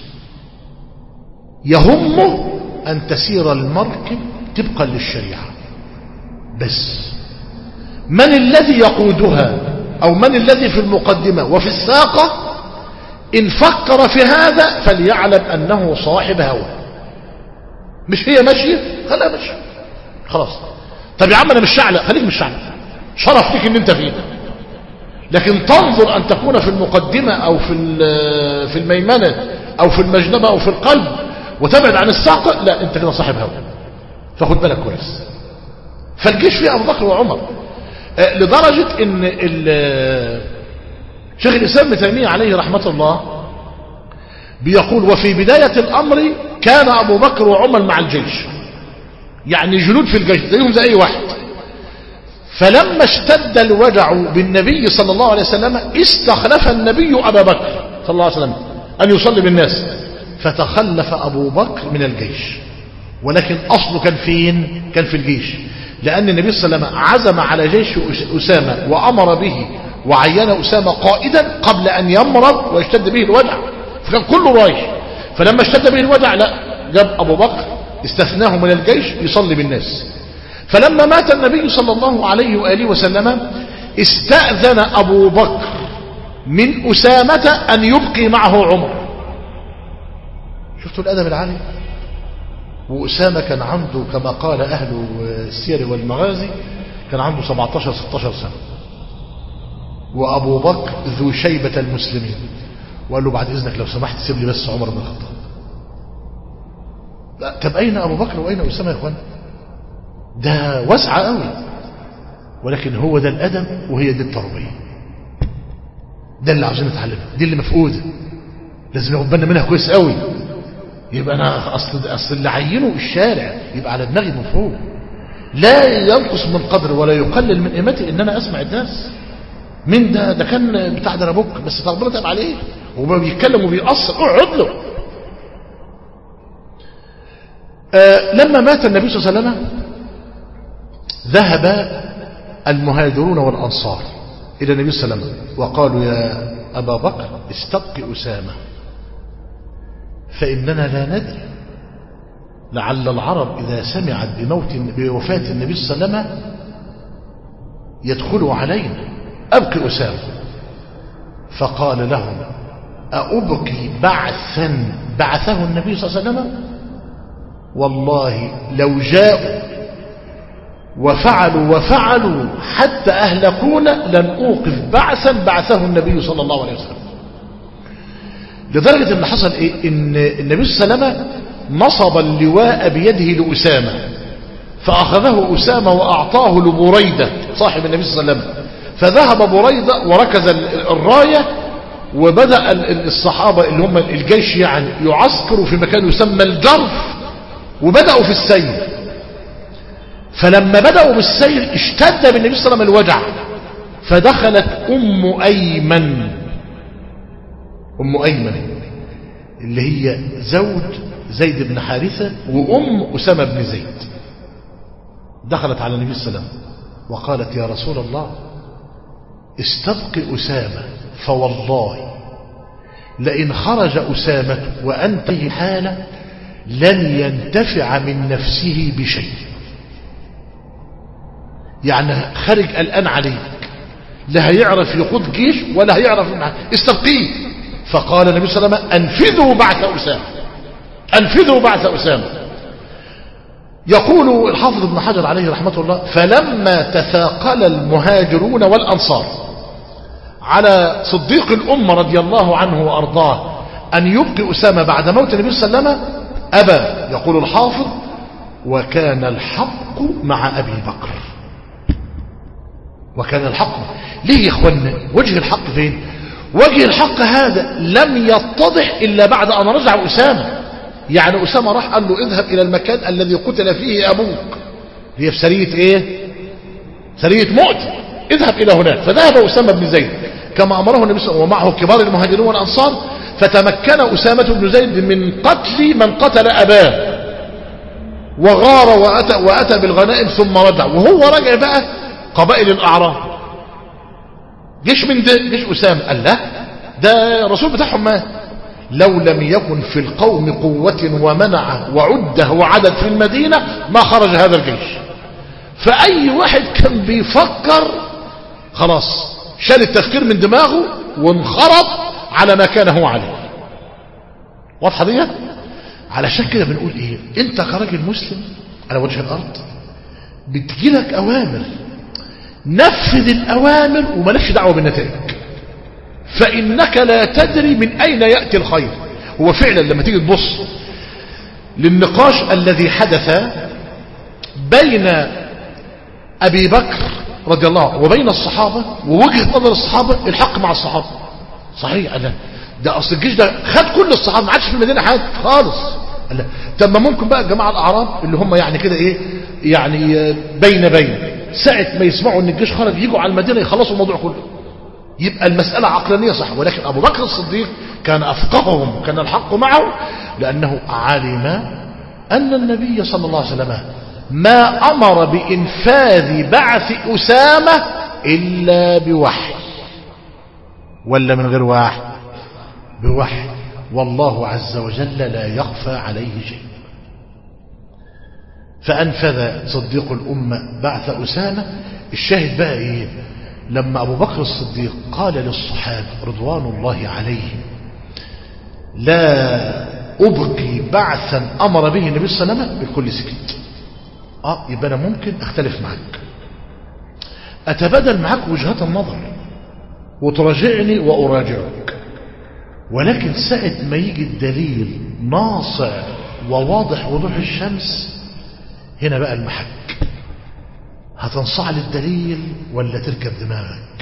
يهمه أن تسير المركب طبقا للشريعة بس من الذي يقودها أو من الذي في المقدمة وفي الساقة إن فكر في هذا فليعلم أنه صاحب هوى مش هي ماشية خليها ماشية خلاص طب يا عم أنا مش شعلة خليك مش شعلة شرف ليك ان انت فيه لكن تنظر أن تكون في المقدمة أو في في الميمنة أو في المجنبة أو في القلب وتبعد عن الساقة لا أنت كده صاحب هوى فخد بالك كويس فالجيش فيه أبو بكر وعمر آه، لدرجة ان شيخ الإسلام ابن تيمية عليه رحمة الله بيقول وفي بداية الأمر كان أبو بكر وعمر مع الجيش يعني جنود في الجيش زيهم زي أي واحد فلما اشتد الوجع بالنبي صلى الله عليه وسلم استخلف النبي أبا بكر صلى الله عليه وسلم أن يصلي بالناس فتخلف أبو بكر من الجيش ولكن أصله كان فين كان في الجيش لأن النبي صلى الله عليه وسلم عزم على جيش أسامة وأمر به وعين أسامة قائدا قبل أن يمرض ويشتد به الوجع فكان كله رايح فلما اشتد به الوجع لا جاب أبو بكر استثناه من الجيش يصلي بالناس فلما مات النبي صلى الله عليه وآله وسلم استأذن أبو بكر من أسامة أن يبقي معه عمر شفتوا الأدب العالي وأسامة كان عنده كما قال أهل السير والمغازي كان عنده 17-16 سنة وأبو بكر ذو شيبة المسلمين وقال له بعد إذنك لو سمحت سيب لي بس عمر بن الخطاب طب أين أبو بكر وأين أسامة يا إخوان ده واسعة قوي ولكن هو ده الأدب وهي دي التربية ده اللي عاوزين نتعلمها دي اللي مفقودة لازم ناخد بالنا منها كويس قوي يبقى أنا أصل, أصل اللي عينه الشارع يبقى على دماغي من فوق لا ينقص من قدر ولا يقلل من قيمتي ان انا اسمع الناس من ده ده كان بتاع دربوك بس ربنا تاب عليه وبيتكلم وبيأثر اقعد له آه لما مات النبي صلى الله عليه وسلم ذهب المهاجرون والأنصار إلى النبي صلى الله عليه وسلم وقالوا يا أبا بكر استبق أسامة فإننا لا ندري لعل العرب إذا سمعت بموت بوفاة النبي صلى الله عليه وسلم يدخلوا علينا أبقي أسامة فقال لهم أأبقي بعثا بعثه النبي صلى الله عليه وسلم والله لو جاءوا وفعلوا وفعلوا حتى أهلكونا لن أوقف بعثا بعثه النبي صلى الله عليه وسلم لدرجة ان حصل ايه ان النبي صلى الله عليه وسلم نصب اللواء بيده لأسامة فأخذه أسامة وأعطاه لبريدة صاحب النبي صلى الله عليه وسلم فذهب بريدة وركز الراية وبدأ الصحابة اللي هم الجيش يعني يعسكروا في مكان يسمى الجرف وبدأوا في السير فلما بدأوا بالسير اشتد بالنبي صلى الله عليه وسلم الوجع فدخلت أم أيمن أم أيمن اللي هي زوج زيد بن حارثة وأم أسامة بن زيد دخلت على النبي صلى الله عليه وسلم وقالت يا رسول الله استبق أسامة فوالله لئن خرج أسامة وأنت في حالة لن ينتفع من نفسه بشيء يعني خارج الآن عليك لا هيعرف يقود جيش ولا هيعرف استبقيه فقال النبي صلى الله عليه وسلم أنفذوا بعث أسامة أنفذوا بعث أسامة يقول الحافظ ابن حجر عليه رحمة الله فلما تثاقل المهاجرون والأنصار على صديق الأمة رضي الله عنه وأرضاه أن يبقي أسامة بعد موت النبي صلى الله عليه وسلم أبى يقول الحافظ وكان الحق مع أبي بكر وكان الحق ليه يا اخوانا وجه الحق فين وجه الحق هذا لم يتضح إلا بعد أن رجع أسامة يعني أسامة راح قال له اذهب إلى المكان الذي قتل فيه أبوك هي في سرية إيه سرية مؤتة اذهب إلى هناك فذهب أسامة بن زيد كما أمره النبي صلى الله عليه وسلم ومعه كبار المهاجرون والأنصار فتمكن أسامة بن زيد من قتل من قتل أباه وغار وأتى, وأتى بالغنائم ثم رجع وهو رجع بقى قبائل الأعراب جيش من ده جيش أسامة قال لا ده الرسول بتاعهم مات لو لم يكن في القوم قوة ومنعة وعدة وعدد في المدينة ما خرج هذا الجيش فأي واحد كان بيفكر خلاص شال التفكير من دماغه وانخرط على ما كان هو عليه واضحة دي علشان كده بنقول ايه انت كراجل مسلم على وجه الارض بتجيلك اوامر نفذ الأوامر ومالكش دعوة بالنتائج فإنك لا تدري من أين يأتي الخير هو فعلا لما تيجي تبص للنقاش الذي حدث بين أبي بكر رضي الله عنه وبين الصحابة ووجهة نظر الصحابة الحق مع الصحابة صحيح أنا ده أصل الجيش ده خد كل الصحابة ما عادش في المدينة حاجة خالص لا طب ما ممكن بقى جماعة الأعراب اللي هم يعني كده إيه يعني بين بين ساعة ما يسمعوا إن الجيش خرج يجوا على المدينة يخلصوا الموضوع كله يبقى المسألة عقلانية صح ولكن أبو بكر الصديق كان أفقههم كان الحق معه لأنه علم أن النبي صلى الله عليه وسلم ما أمر بإنفاذ بعث أسامة إلا بوحي ولا من غير وحي بوحي والله عز وجل لا يخفى عليه شيء فأنفذ صديق الأمة بعث أسامة الشاهد بقى إيه لما أبو بكر الصديق قال للصحابة رضوان الله عليهم لا أبقي بعثا أمر به النبي صلى الله عليه وسلم بالكل سكت آه يبقى أنا ممكن أختلف معك أتبادل معك وجهات النظر وتراجعني وأراجعك ولكن ساعة ما يجي الدليل ناصع وواضح وضوح الشمس هنا بقى المحك هتنصاع للدليل ولا تركب دماغك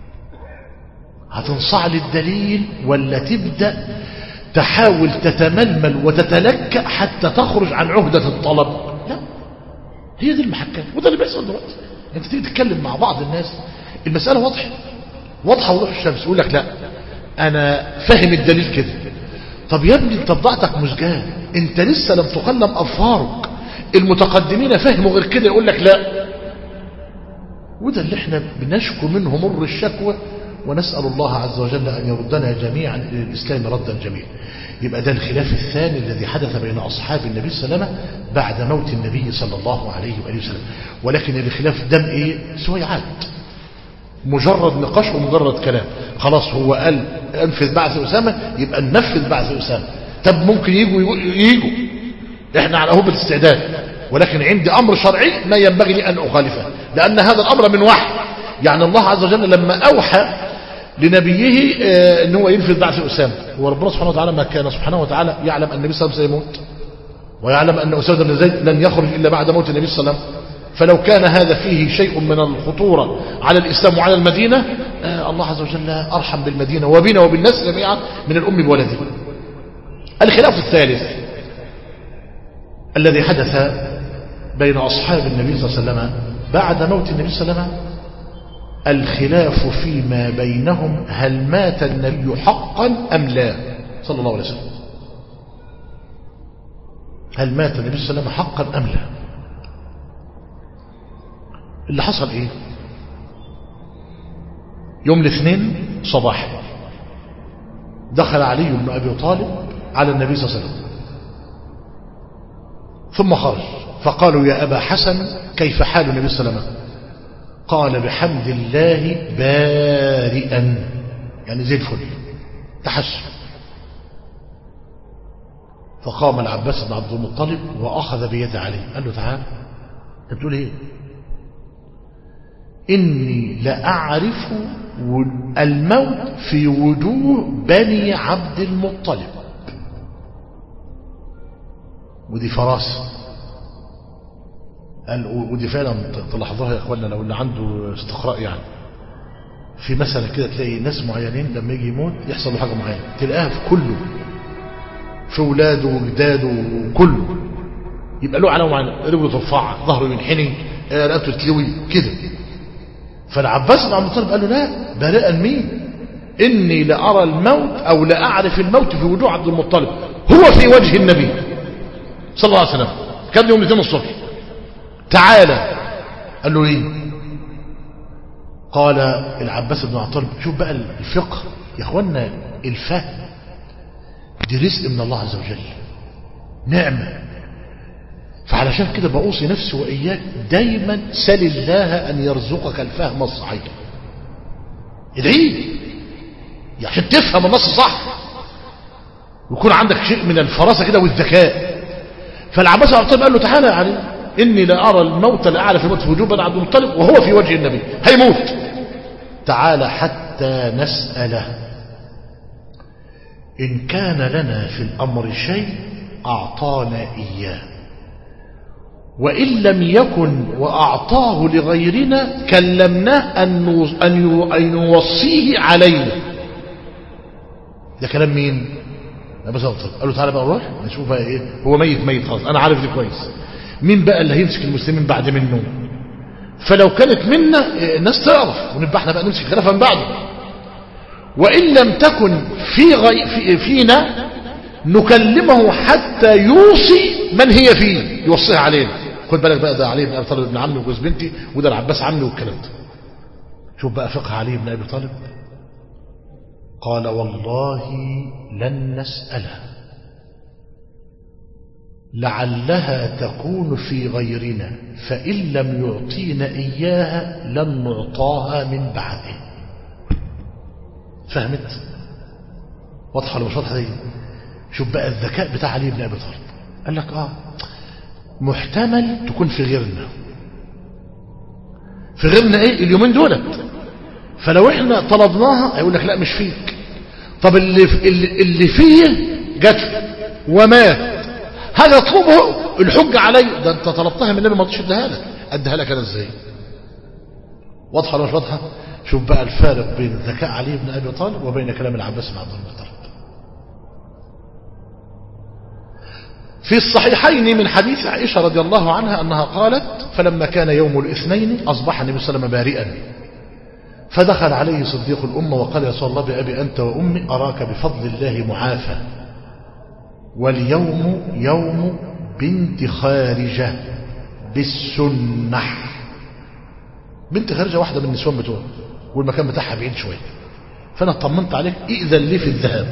هتنصاع للدليل ولا تبدأ تحاول تتململ وتتلكأ حتى تخرج عن عهدة الطلب لا هي دي المحكات وده اللي بيحصل دلوقتي انت تيجي تتكلم مع بعض الناس المسألة واضحة واضحة وضوح الشمس يقول لك لا انا فاهم الدليل كده طب يا ابني انت بضاعتك مزجاه انت لسه لم تقلم اظفارك المتقدمين فهموا غير كده يقول لك لا وده اللي احنا بنشكو منه مر الشكوى ونسأل الله عز وجل أن يردنا جميعا إلى الإسلام ردا جميلا يبقى ده الخلاف الثاني الذي حدث بين أصحاب النبي صلى الله عليه وسلم بعد موت النبي صلى الله عليه وآله وسلم ولكن الخلاف دم إيه سويعات مجرد نقاش ومجرد كلام خلاص هو قال انفذ بعث أسامة يبقى ننفذ بعث أسامة طب ممكن يجوا يجوا احنا على هبة الاستعداد ولكن عندي أمر شرعي ما ينبغي لي أن أخالفه لأن هذا الأمر من وحي يعني الله عز وجل لما أوحى لنبيه اه ان هو ينفذ بعث أسامة وربنا سبحانه وتعالى ما كان سبحانه وتعالى يعلم أن النبي صلى الله عليه وسلم سيموت ويعلم أن أسامة بن زيد لن يخرج إلا بعد موت النبي صلى الله عليه وسلم فلو كان هذا فيه شيء من الخطورة على الإسلام وعلى المدينة اه الله عز وجل أرحم بالمدينة وبنا وبالناس جميعا من الأم بولده الخلاف الثالث الذي حدث بين أصحاب النبي صلى الله عليه وسلم بعد موت النبي صلى الله عليه وسلم الخلاف فيما بينهم هل مات النبي حقا أم لا صلى الله عليه وسلم هل مات النبي صلى الله عليه وسلم حقا أم لا اللي حصل ايه يوم الاثنين صباحا دخل علي بن أبي طالب على النبي صلى الله عليه وسلم ثم خرج فقالوا يا أبا حسن كيف حال النبي صلى الله عليه وسلم قال بحمد الله بارئا يعني زي الفل تحسن فقام العباس بن عبد المطلب وأخذ بيد علي قال له تعال انت بتقول ايه إني لأعرف الموت في وجوه بني عبد المطلب ودي فراسة قال ودي فعلا تلاحظوها يا اخوانا لو اللي عنده استقراء يعني في مثلا كده تلاقي ناس معينين لما يجي يموت يحصل له حاجه معينه تلاقيها في كله في اولاده وجداده وكله يبقى له علامه معينه رجله ترفع ظهره ينحني رقبته تتلوي كده فالعباس بن عبد المطلب قال له لا بلاء مين اني لارى الموت او لاعرف الموت في وجوه عبد المطلب هو في وجه النبي صلى الله عليه وسلم كان يوم الاثنين الصبح تعالى قال له ايه قال العباس بن عطار شوف بقى الفقه يا اخوانا الفهم دي رزق من الله عز وجل نعمة فعلشان كده بأوصي نفسي وإياك دايما سل الله أن يرزقك الفهم الصحيح ادعيه عشان تفهم النص صح ويكون عندك شيء من الفراسة كده والذكاء فالعباس بن عطار قال له تعالى يا علي إني لا أرى الموت لا أعرف الموت في وجوب بن عبد المطلب وهو في وجه النبي هيموت تعال حتى نسأله إن كان لنا في الأمر شيء أعطانا إياه وإن لم يكن وأعطاه لغيرنا كلمناه أن أن يوصيه علينا ده كلام مين؟ أبو سلطان قال له تعالى بقى نروح نشوف بقى إيه هو ميت ميت خلاص أنا عارف دي كويس مين بقى اللي هيمسك المسلمين بعد منه فلو كانت منا الناس تعرف ونبقى احنا بقى نمسك خلافا من بعده وإن لم تكن في, غي في فينا نكلمه حتى يوصي من هي فيه يوصيها علينا خد بالك بقى ده علي بن ابي طالب ابن عمي وجوز بنتي وده العباس عمي والكلام ده شوف بقى فقه علي بن ابي طالب قال والله لن نسألها لعلها تكون في غيرنا فإن لم يعطينا إياها لم نعطاها من بعده فهمت واضحة ولا مش واضحة دي شوف بقى الذكاء بتاع علي بن أبي طالب قال لك آه محتمل تكون في غيرنا في غيرنا ايه اليومين دولت فلو احنا طلبناها هيقول لك لا مش فيك طب اللي اللي, اللي فيه جت ومات هل يطلبه الحج علي ده انت طلبتها من النبي ما رضيش اديها لك اديها لك انا ازاي واضحه ولا مش واضحه شوف بقى الفارق بين ذكاء علي بن ابي طالب وبين كلام العباس بن عبد المطلب في الصحيحين من حديث عائشة رضي الله عنها أنها قالت فلما كان يوم الاثنين أصبح النبي صلى الله عليه وسلم بارئا فدخل عليه صديق الأمة وقال يا رسول الله بأبي أنت وأمي أراك بفضل الله معافى واليوم يوم بنت خارجة بالسنح بنت خارجة واحدة من النسوان بتوعه والمكان بتاعها بعيد شوية فأنا اطمنت عليك إذن لي في الذهاب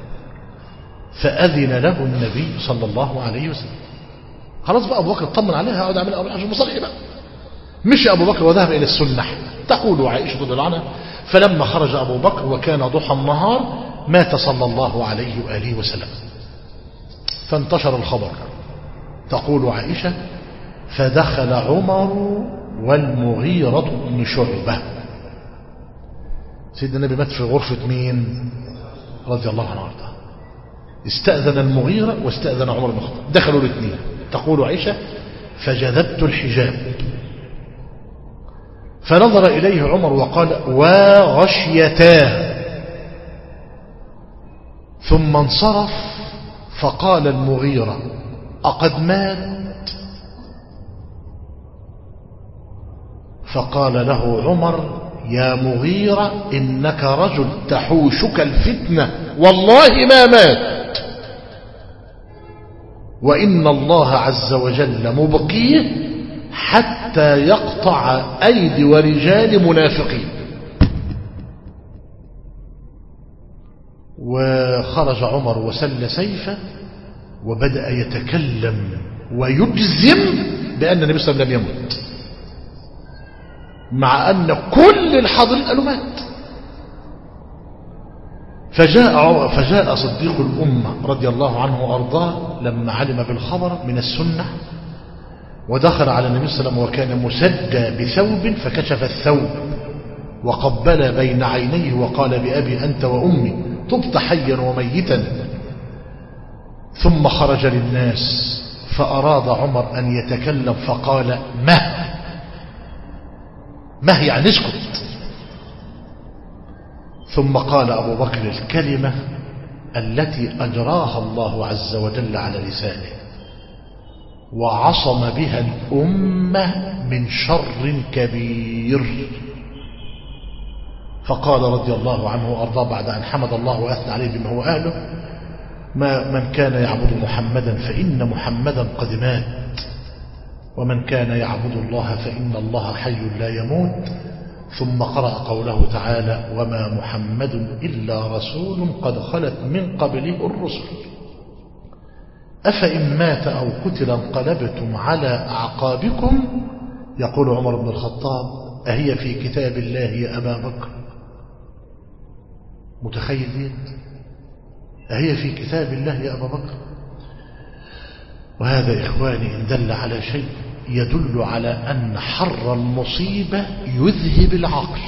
فأذن له النبي صلى الله عليه وسلم خلاص بقى أبو بكر اطمن عليها أقعد أعمل أمر عشان مصلي بقى مشي أبو بكر وذهب إلى السنح تقول عائشة رضي الله عنها فلما خرج أبو بكر وكان ضحى النهار مات صلى الله عليه وآله وسلم فانتشر الخبر تقول عائشة فدخل عمر والمغيرة بن شعبة سيدنا النبي مات في غرفة مين رضي الله عنه وارضاه استأذن المغيرة واستأذن عمر بن الخطاب دخلوا الاثنين تقول عائشة فجذبت الحجاب فنظر إليه عمر وقال وغشيتاه ثم انصرف فقال المغيرة أقد مات فقال له عمر يا مغيرة إنك رجل تحوشك الفتنة والله ما مات وإن الله عز وجل مبقيه حتى يقطع أيدي ورجال منافقين وخرج عمر وسل سيفه وبدأ يتكلم ويجزم بأن النبي صلى الله عليه وسلم لم يمت مع أن كل الحاضرين قالوا مات فجاء, فجاء صديق الأمة رضي الله عنه وأرضاه لما علم بالخبر من السنة ودخل على النبي صلى الله عليه وسلم وكان مسدى بثوب فكشف الثوب وقبل بين عينيه وقال بأبي أنت وأمي طبت حيا وميتا ثم خرج للناس فأراد عمر أن يتكلم فقال ما ما يعني اسكت ثم قال أبو بكر الكلمة التي أجراها الله عز وجل على لسانه وعصم بها الأمة من شر كبير فقال رضي الله عنه وأرضاه بعد أن حمد الله وأثنى عليه بما هو أهله ما من كان يعبد محمدا فإن محمدا قد مات ومن كان يعبد الله فإن الله حي لا يموت ثم قرأ قوله تعالى وما محمد إلا رسول قد خلت من قبله الرسل أفإن مات أو قتل انقلبتم على أعقابكم يقول عمر بن الخطاب أهي في كتاب الله يا أبا بكر متخيل أهي في كتاب الله يا أبا بكر وهذا إخواني إن دل على شيء يدل على أن حر المصيبة يذهب العقل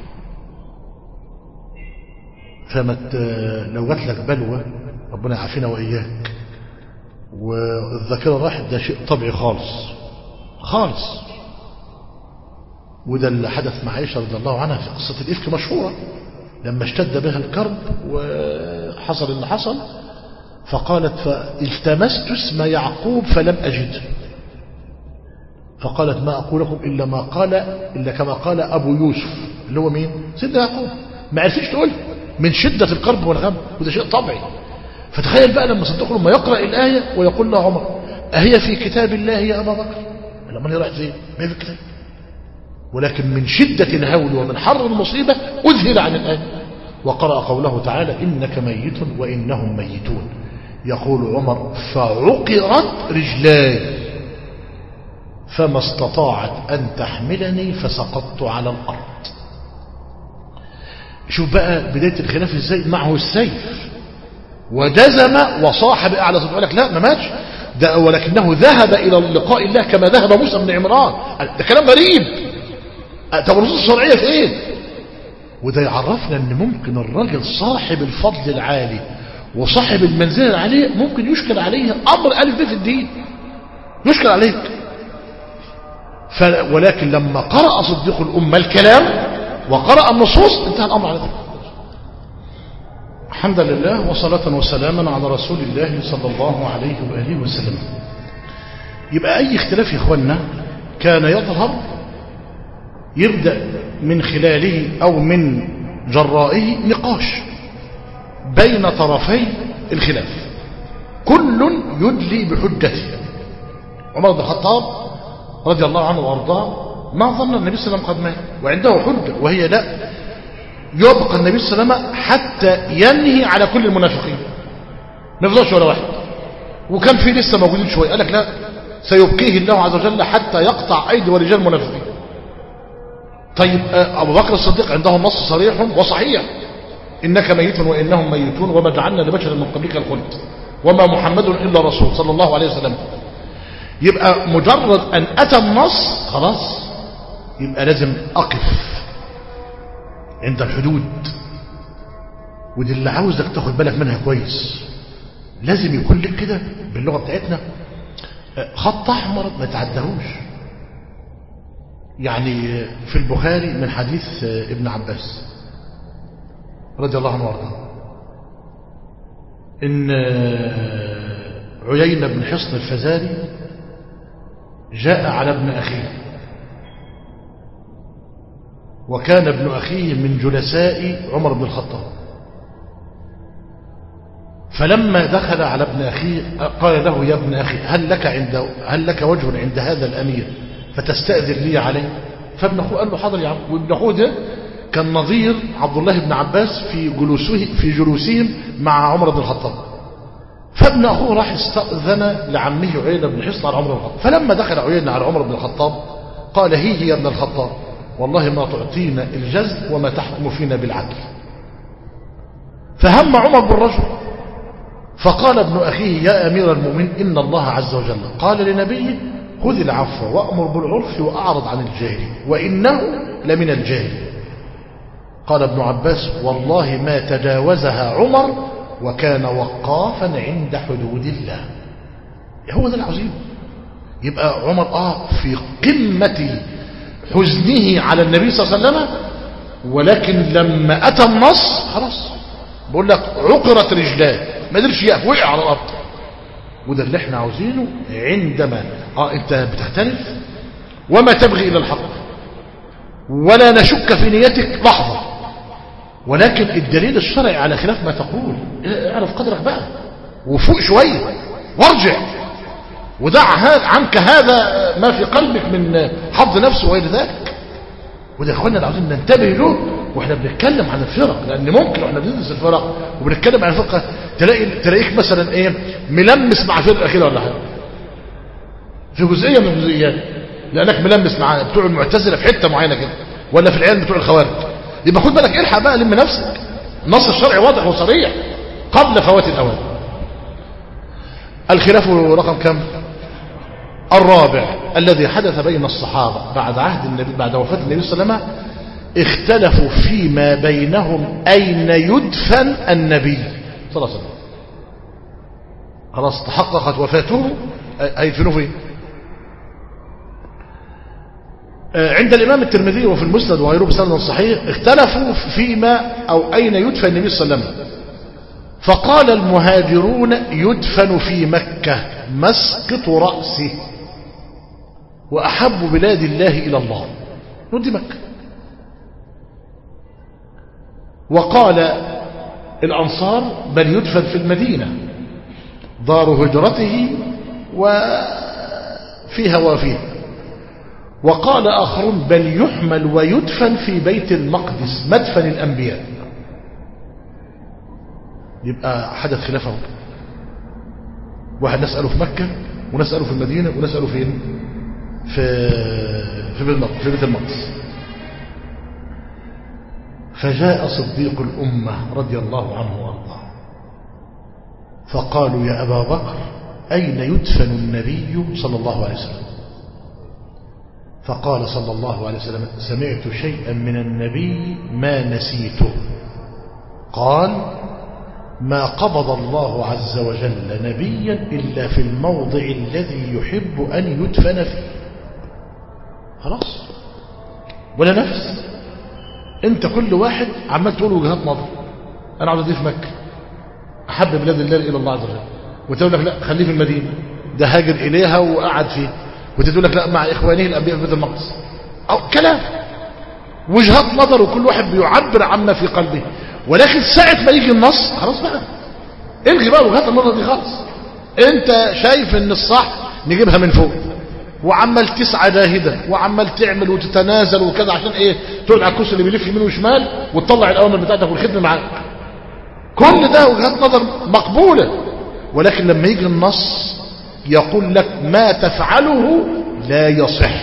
فمت لو جات لك بلوى ربنا يعافينا وإياك والذاكرة راحت ده شيء طبيعي خالص خالص وده اللي حدث مع عائشة رضي الله عنها في قصة الإفك مشهورة لما اشتد بها الكرب وحصل اللي حصل فقالت فالتمست اسم يعقوب فلم أجد فقالت ما أقول لكم إلا ما قال إلا كما قال أبو يوسف اللي هو مين سيدنا يعقوب ما عرفش تقول من شدة الكرب والغم وده شيء طبيعي فتخيل بقى لما صدقوا لما يقرأ الآية ويقول له عمر أهي في كتاب الله يا أبا بكر لما هي راحت فين ما هي في الكتاب ولكن من شدة الهول ومن حر المصيبة أذهل عن الآية وقرأ قوله تعالى إنك ميت وإنهم ميتون يقول عمر فعقرت رجلاي فما استطاعت أن تحملني فسقطت على الأرض شوف بقى بداية الخلاف ازاي معه السيف ودزم وصاح بأعلى صوت لك لا ما ماتش ده ولكنه ذهب إلى لقاء الله كما ذهب موسى بن عمران ده كلام غريب طب النصوص الشرعية فين وده يعرفنا ان ممكن الراجل صاحب الفضل العالي وصاحب المنزلة العالية ممكن يشكل عليه أمر ألف به في الدين يشكل عليك ف... ولكن لما قرأ صديق الأمة الكلام وقرأ النصوص انتهى الأمر على ذلك الحمد لله وصلاة وسلاما على رسول الله صلى الله عليه وآله وسلم يبقى أي اختلاف يا إخواننا كان يظهر يبدأ من خلاله أو من جرائه نقاش بين طرفي الخلاف كل يدلي بحجته عمر بن الخطاب رضي الله عنه وارضاه ما ظن النبي صلى الله عليه وسلم قد مات وعنده حجة وهي لا يبقى النبي صلى الله عليه وسلم حتى ينهي على كل المنافقين ما يفضلش ولا واحد وكان في لسه موجودين شويه قال لك لا سيبقيه الله عز وجل حتى يقطع ايدي ورجال المنافقين طيب ابو بكر الصديق عنده نص صريح وصحيح انك ميت وانهم ميتون وما جعلنا لبشر من قبلك الخلد وما محمد الا رسول صلى الله عليه وسلم يبقى مجرد ان اتى النص خلاص يبقى لازم اقف عند الحدود ودي اللي عاوزك تاخد بالك منها كويس لازم يكون لك كده باللغه بتاعتنا خط احمر ما تعدهوش يعني في البخاري من حديث ابن عباس رضي الله عنه وارضاه ان عيينة بن حصن الفزاري جاء على ابن أخيه وكان ابن أخيه من جلساء عمر بن الخطاب فلما دخل على ابن أخيه قال له يا ابن أخي هل لك, عند هل لك وجه عند هذا الأمير فتستأذن لي عليه فابن أخوه قال له حاضر يا عم وابن أخوه ده كان نظير عبد الله بن عباس في جلوسه في جلوسهم مع عمر بن الخطاب فابن أخوه راح استأذن لعمه عيينة بن حصن على عمر بن الخطاب فلما دخل عيينة على عمر بن الخطاب قال هي يا ابن الخطاب والله ما تعطينا الجزل وما تحكم فينا بالعدل فهم عمر بالرجل فقال ابن أخيه يا أمير المؤمنين إن الله عز وجل قال لنبيه خذ العفو وأمر بالعرف وأعرض عن الجاهل وإنه لمن الجاهل قال ابن عباس والله ما تجاوزها عمر وكان وقافا عند حدود الله هو ده العظيم يبقى عمر آه في قمة حزنه على النبي صلى الله عليه وسلم ولكن لما أتى النص خلاص بقول لك عقرت رجلاه ما قدرش يقف وقع على الأرض وده اللي احنا عاوزينه عندما اه انت بتختلف وما تبغي الى الحق ولا نشك في نيتك لحظة ولكن الدليل الشرعي على خلاف ما تقول اعرف قدرك بقى وفوق شوية وارجع ودع عنك هذا ما في قلبك من حظ نفس وغير ذلك وده يا اخوانا اللي عاوزين ننتبه له واحنا بنتكلم عن الفرق لان ممكن واحنا بندرس الفرق وبنتكلم عن الفرقه تلاقي تلاقيك مثلا ايه ملمس مع فرقه كده ولا حاجه في جزئيه من الجزئيات لانك ملمس مع بتوع المعتزله في حته معينه كده ولا في العيال بتوع الخوارج يبقى خد بالك الحق بقى لم نفسك النص الشرعي واضح وصريح قبل فوات الاوان الخلاف رقم كم الرابع الذي حدث بين الصحابة بعد عهد النبي بعد وفاة النبي صلى الله عليه وسلم اختلفوا فيما بينهم أين يدفن النبي صلى الله عليه وسلم خلاص تحققت وفاته هيدفنوه فين عند الإمام الترمذي وفي المسند وغيره بسند صحيح اختلفوا فيما أو أين يدفن النبي صلى الله عليه وسلم فقال المهاجرون يدفن في مكة مسقط رأسه وأحب بلاد الله إلى الله ندي مكة وقال الأنصار بل يدفن في المدينة دار هجرته وفيها وفيها وقال آخرون بل يحمل ويدفن في بيت المقدس مدفن الأنبياء يبقى حدث خلافه واحد نسأله في مكة ونسأله في المدينة ونسأله فين في في بيت المقدس, في بيت المقدس. فجاء صديق الأمة رضي الله عنه وارضاه فقالوا يا أبا بكر أين يدفن النبي صلى الله عليه وسلم فقال صلى الله عليه وسلم سمعت شيئا من النبي ما نسيته قال ما قبض الله عز وجل نبيا إلا في الموضع الذي يحب أن يدفن فيه خلاص ولا نفس انت كل واحد عمال تقول وجهات نظر انا عاوز اضيف مكه احب بلاد الله الى الله عز وجل وتقول لك لا خليه في المدينه ده هاجر اليها وقعد فيه وتقول لك لا مع اخوانه الانبياء في بيت المقدس او كلام وجهات نظر وكل واحد بيعبر عما في قلبه ولكن ساعه ما يجي النص خلاص بقى الغي بقى وجهات النظر دي خالص انت شايف ان الصح نجيبها من فوق وعمال تسعى جاهدا وعمال تعمل وتتنازل وكذا عشان ايه تقعد على الكرسي اللي بيلف يمين وشمال وتطلع الاوامر بتاعتك والخدمه معاك كل ده وجهات نظر مقبوله ولكن لما يجي النص يقول لك ما تفعله لا يصح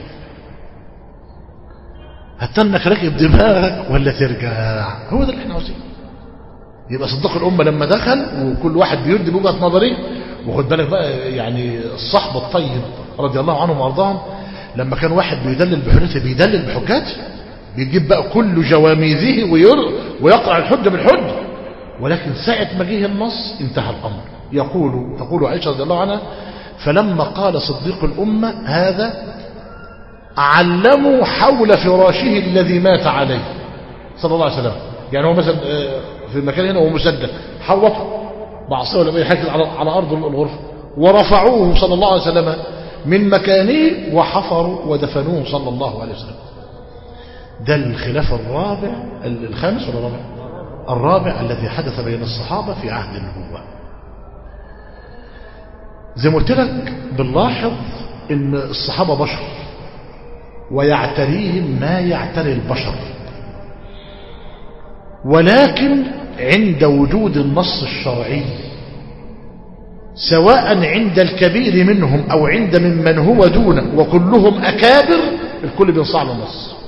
هتنك راكب دماغك ولا ترجع هو ده اللي احنا عاوزينه يبقى صدق الامه لما دخل وكل واحد بيرد بوجهه نظري وخد بالك بقى يعني الصحبه الطيب رضي الله عنهم وارضاهم لما كان واحد بيدلل بحجته بيدلل بحجاته بيجيب بقى كل جواميذه وير ويقرع الحجه بالحجه ولكن ساعه ما جه النص انتهى الامر يقول تقول عائشه رضي الله عنها فلما قال صديق الامه هذا علموا حول فراشه الذي مات عليه صلى الله عليه وسلم يعني هو مثلا في المكان هنا هو مسجل حوطه بعصيه ولا اي حاجه على على ارض الغرفه ورفعوه صلى الله عليه وسلم من مكانه وحفروا ودفنوه صلى الله عليه وسلم ده الخلاف الرابع الخامس ولا الرابع الرابع الذي حدث بين الصحابة في عهد النبوة زي ما قلت لك بنلاحظ ان الصحابة بشر ويعتريهم ما يعتري البشر ولكن عند وجود النص الشرعي سواء عند الكبير منهم أو عند ممن هو دونه وكلهم أكابر الكل بينصاع له النص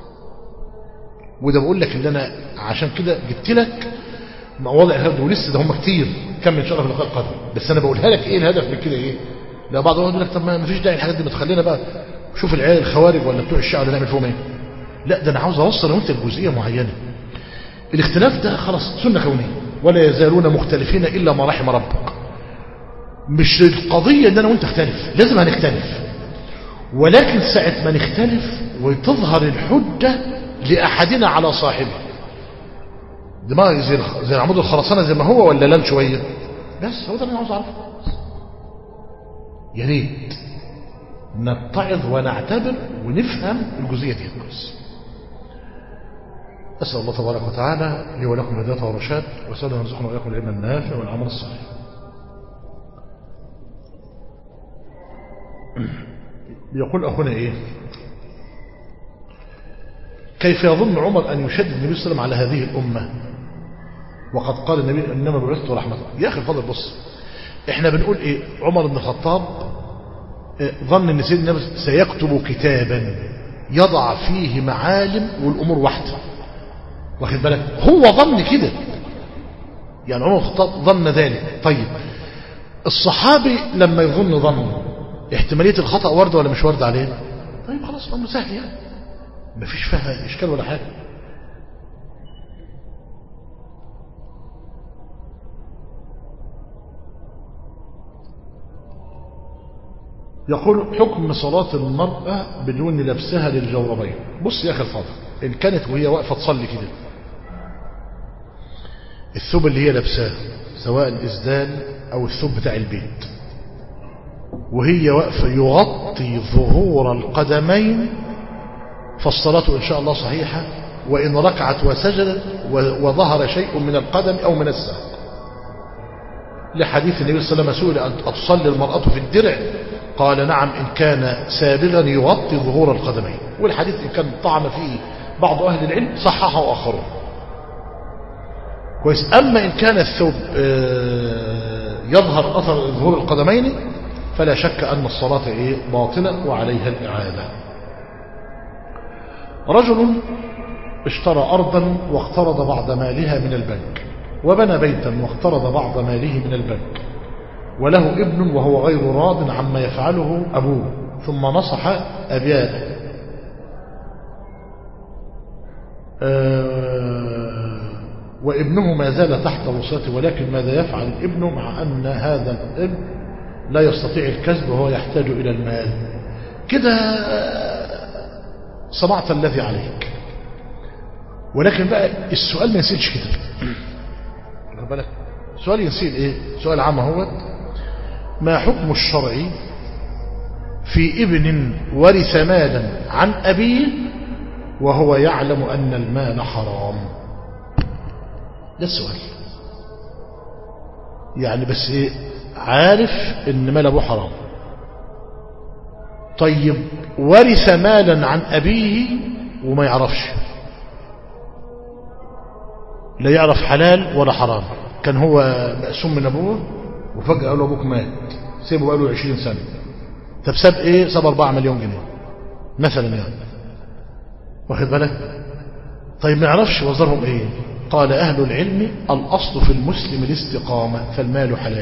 وده بقول لك ان انا عشان كده جبت لك مواضع هذا ولسه ده هم كتير كم ان شاء الله في اللقاء القادم بس انا بقولها لك ايه الهدف من كده ايه لا بعض يقول لك طب ما فيش داعي الحاجات دي ما تخلينا بقى شوف العيال الخوارج ولا بتوع الشعب اللي نعمل فيهم ايه لا ده انا عاوز اوصل وانت لجزئيه معينه الاختلاف ده خلاص سنه كونيه ولا يزالون مختلفين الا ما رحم ربك مش القضيه ان انا وانت اختلف لازم هنختلف ولكن ساعه ما نختلف وتظهر الحجه لاحدنا على صاحبه دماغي زي زي عمود الخرسانه زي ما هو ولا لم شويه بس هو ده اللي انا عاوز اعرفه يا ريت نتعظ ونعتبر ونفهم الجزئيه دي كويس أسأل الله تبارك وتعالى لي ولكم الهداية والرشاد وأسأل أن يرزقنا وإياكم العلم النافع والعمل الصالح يقول أخونا إيه كيف يظن عمر أن يشدد النبي صلى الله عليه وسلم على هذه الأمة وقد قال النبي إنما بعثت رحمة يا أخي الفضل بص إحنا بنقول إيه عمر بن الخطاب ظن أن سيدنا النبي سيكتب كتابا يضع فيه معالم والأمور واحدة واخد بالك هو ظن كده يعني عمر الخطاب ظن ذلك طيب الصحابي لما يظن ظن احتمالية الخطأ واردة ولا مش واردة عليه طيب خلاص أمر سهل يعني مفيش فيها إشكال ولا حاجة يقول حكم صلاة المرأة بدون لبسها للجوربين بص يا أخي الفاضل إن كانت وهي واقفة تصلي كده الثوب اللي هي لابساه سواء الإسدال أو الثوب بتاع البيت وهي واقفة يغطي ظهور القدمين فالصلاة إن شاء الله صحيحة وإن ركعت وسجدت وظهر شيء من القدم أو من الساق لحديث النبي صلى الله عليه وسلم سئل أن تصلي المرأة في الدرع قال نعم إن كان سابغا يغطي ظهور القدمين والحديث إن كان طعن فيه بعض أهل العلم صححه آخرون كويس أما إن كان الثوب يظهر أثر ظهور القدمين فلا شك أن الصلاة إيه باطلة وعليها الإعادة رجل اشترى أرضا واقترض بعض مالها من البنك وبنى بيتا واقترض بعض ماله من البنك وله ابن وهو غير راض عما يفعله أبوه ثم نصح أبياءه أه وابنه ما زال تحت وصيته ولكن ماذا يفعل الابن مع أن هذا الابن لا يستطيع الكسب وهو يحتاج إلى المال كده صنعت الذي عليك ولكن بقى السؤال ما ينسيلش كده بالك السؤال ينسيل ايه سؤال عام هو ما حكم الشرع في ابن ورث مالا عن أبيه وهو يعلم أن المال حرام ده السؤال يعني بس ايه عارف ان مال ابوه حرام طيب ورث مالا عن ابيه وما يعرفش لا يعرف حلال ولا حرام كان هو مقسوم من ابوه وفجأة قال له ابوك مات سيبه بقاله 20 سنة طب ساب ايه ساب 4 مليون جنيه مثلا يعني واخد بالك طيب ما يعرفش وزرهم ايه قال أهل العلم الأصل في المسلم الاستقامة فالمال حلال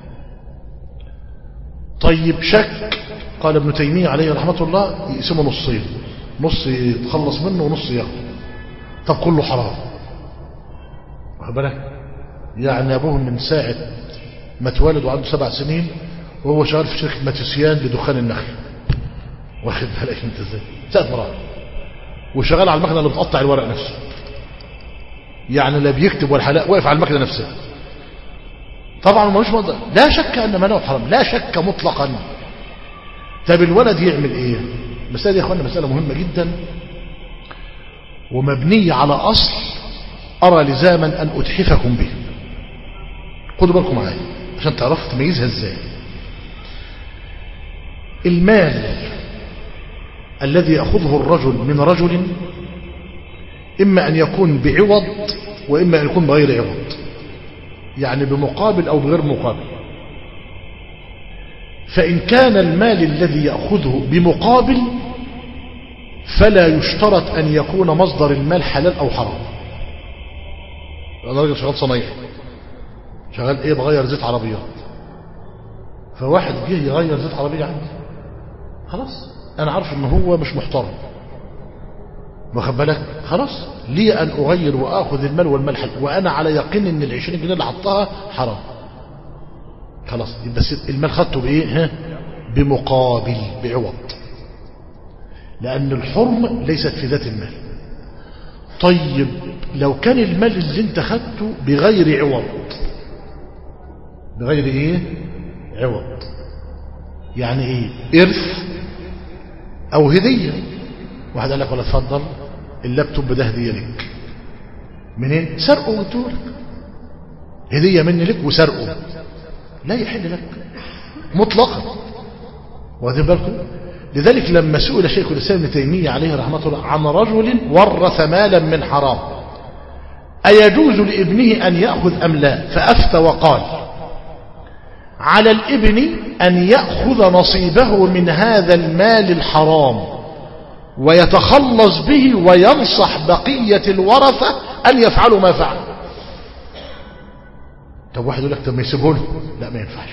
طيب شك قال ابن تيمية عليه رحمة الله يقسمه نصين نص يتخلص منه ونص ياخد طب كله حرام واخد بالك يعني أبوه من ساعة ما اتولد وعنده سبع سنين وهو شغال في شركة ماتيسيان لدخان النخل واخد بالك انت ازاي ساعة مرات وشغال على المكنة اللي بتقطع الورق نفسه يعني لا بيكتب ولا حلاق واقف على المكنة نفسها طبعا ملوش مصدر لا شك أن ماله حرام لا شك مطلقا طب الولد يعمل ايه المسألة دي يا اخوانا مسألة مهمة جدا ومبنية على أصل أرى لزاما أن أتحفكم به خدوا بالكم معايا عشان تعرفوا تميزها ازاي المال الذي يأخذه الرجل من رجل إما أن يكون بعوض وإما أن يكون بغير عوض يعني بمقابل أو بغير مقابل فإن كان المال الذي يأخذه بمقابل فلا يشترط أن يكون مصدر المال حلال أو حرام أنا راجل شغال صنايعي شغال إيه بغير زيت عربيات فواحد جه يغير زيت عربية عندي خلاص أنا عارف إن هو مش محترم واخد بالك خلاص لي أن أغير وآخذ المال والمال حل وأنا على يقين إن العشرين جنيه اللي حطها حرام خلاص بس المال خدته بإيه ها بمقابل بعوض لأن الحرم ليست في ذات المال طيب لو كان المال اللي انت خدته بغير عوض بغير ايه عوض يعني ايه ارث او هدية واحد قال لك ولا اتفضل اللابتوب ده هدية لك منين سرقه وقلته لك هدية مني لك وسرقه لا يحل لك مطلقا واخدين بالكم لذلك لما سئل شيخ الإسلام ابن تيمية عليه رحمة الله عن رجل ورث مالا من حرام أيجوز لابنه أن يأخذ أم لا فأفتى وقال على الابن أن يأخذ نصيبه من هذا المال الحرام ويتخلص به وينصح بقية الورثة أن يفعلوا ما فعل طب واحد يقول لك طب ما يسيبه له لا ما ينفعش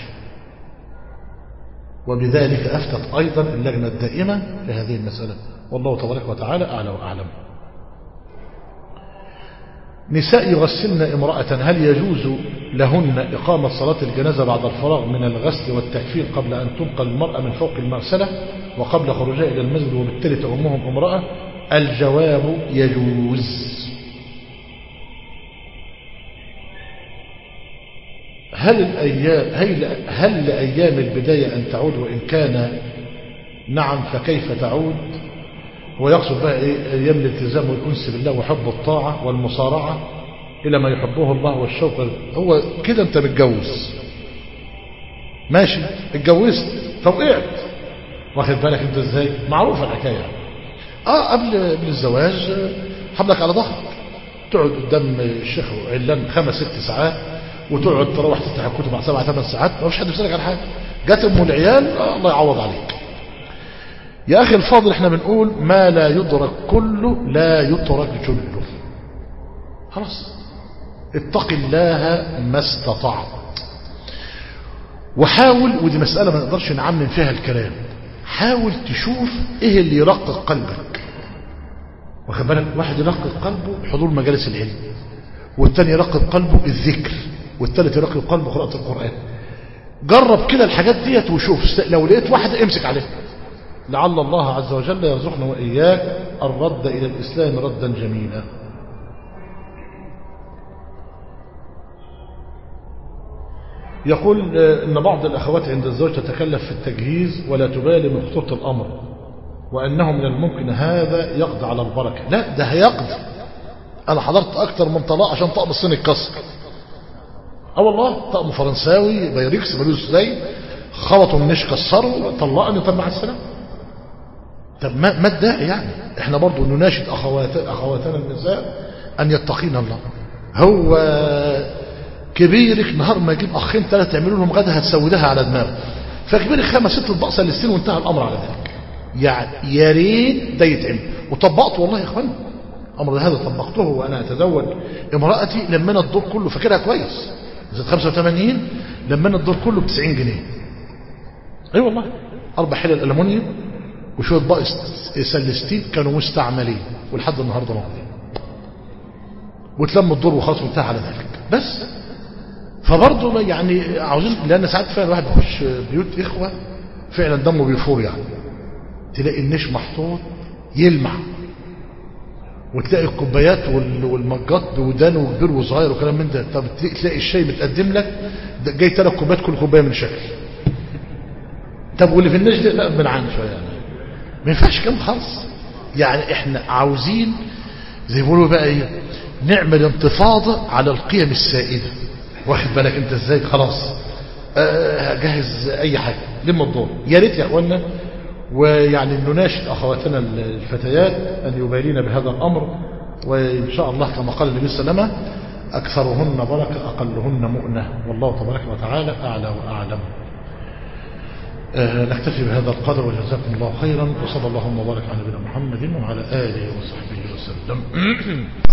وبذلك أفتت أيضا اللجنة الدائمة في هذه المسألة والله تبارك وتعالى أعلى وأعلم نساء يغسلن امرأة هل يجوز لهن إقامة صلاة الجنازة بعد الفراغ من الغسل والتكفير قبل أن تنقل المرأة من فوق المغسلة وقبل خروجها إلى المسجد وبالتالي تأمهم امرأة الجواب يجوز هل الأيام هل, هل لأيام البداية أن تعود وإن كان نعم فكيف تعود هو يقصد بقى إيه أيام الالتزام والأنس بالله وحب الطاعة والمصارعة إلى ما يحبه الله والشوق هو كده أنت متجوز ماشي اتجوزت فوقعت واخد بالك أنت إزاي معروفة الحكاية آه قبل قبل الزواج حملك على ظهرك تقعد قدام الشيخ علان خمس ست ساعات وتقعد تروح تفتح الكتب مع سبع ثمان ساعات ما فيش حد يسألك عن حاجة جت ام العيال آه الله يعوض عليك يا أخي الفاضل احنا بنقول ما لا يدرك كله لا يترك جله خلاص اتق الله ما استطعت وحاول ودي مسألة ما نقدرش نعمم فيها الكلام حاول تشوف ايه اللي يرقق قلبك واخد بالك واحد يرقق قلبه حضور مجالس العلم والتاني يرقق قلبه الذكر والتالت يرقق قلبه قراءة القرآن جرب كده الحاجات ديت وشوف لو لقيت واحدة امسك عليها لعل الله عز وجل يرزقنا وإياك الرد إلى الإسلام ردا جميلا يقول إن بعض الأخوات عند الزوج تتكلف في التجهيز ولا تبالي من خطورة الأمر وأنه من الممكن هذا يقضي على البركة لا ده هيقضي أنا حضرت أكتر من طلاق عشان طقم الصين اتكسر اه والله طقم فرنساوي بايريكس ملوش ازاي خبطوا النش كسروا طلقني طب مع السلامه طب ما, ما الداعي يعني احنا برضو نناشد أخوات أخواتنا النساء أن يتقين الله هو كبيرك نهار ما يجيب أخين ثلاثة تعملوا لهم غدا هتسودها على دماغه فكبيرك خمس ست اطباق سلستين وانتهى الأمر على ذلك يعني يا ريت ده يتعمل وطبقته والله يا اخوان أمر هذا طبقته وأنا أتزوج امرأتي لما أنا الدور كله فاكرها كويس زاد 85 لما أنا الدور كله ب 90 جنيه أي أيوة والله أربع حلل ألمونيوم وشوية بقى سلستين كانوا مستعملين ولحد النهاردة موجودين وتلم الدور وخلاص وانتهى على ذلك بس فبرضه يعني عاوزين لان ساعات فعلا الواحد بيخش بيوت اخوه فعلا دمه بيفور يعني تلاقي النش محطوط يلمع وتلاقي الكوبايات والمجات بودان وكبير وصغير وكلام من ده طب تلاقي الشاي متقدم لك جاي ثلاث كوبايات كل كوبايه من شكل طب واللي في النش ده لا بنعاني شويه يعني ما ينفعش كلام خالص يعني احنا عاوزين زي ما بيقولوا بقى ايه نعمل انتفاضه على القيم السائده واخد بالك انت ازاي خلاص اه جهز اي حاجه لم الدور يا ريت يا اخوانا ويعني نناشد اخواتنا الفتيات ان يبالين بهذا الامر وان شاء الله كما قال النبي صلى الله عليه وسلم اكثرهن بركه اقلهن مؤنه والله تبارك وتعالى اعلى واعلم آه نكتفي بهذا القدر وجزاكم الله خيرا وصلى اللهم وبارك على نبينا محمد وعلى اله وصحبه وسلم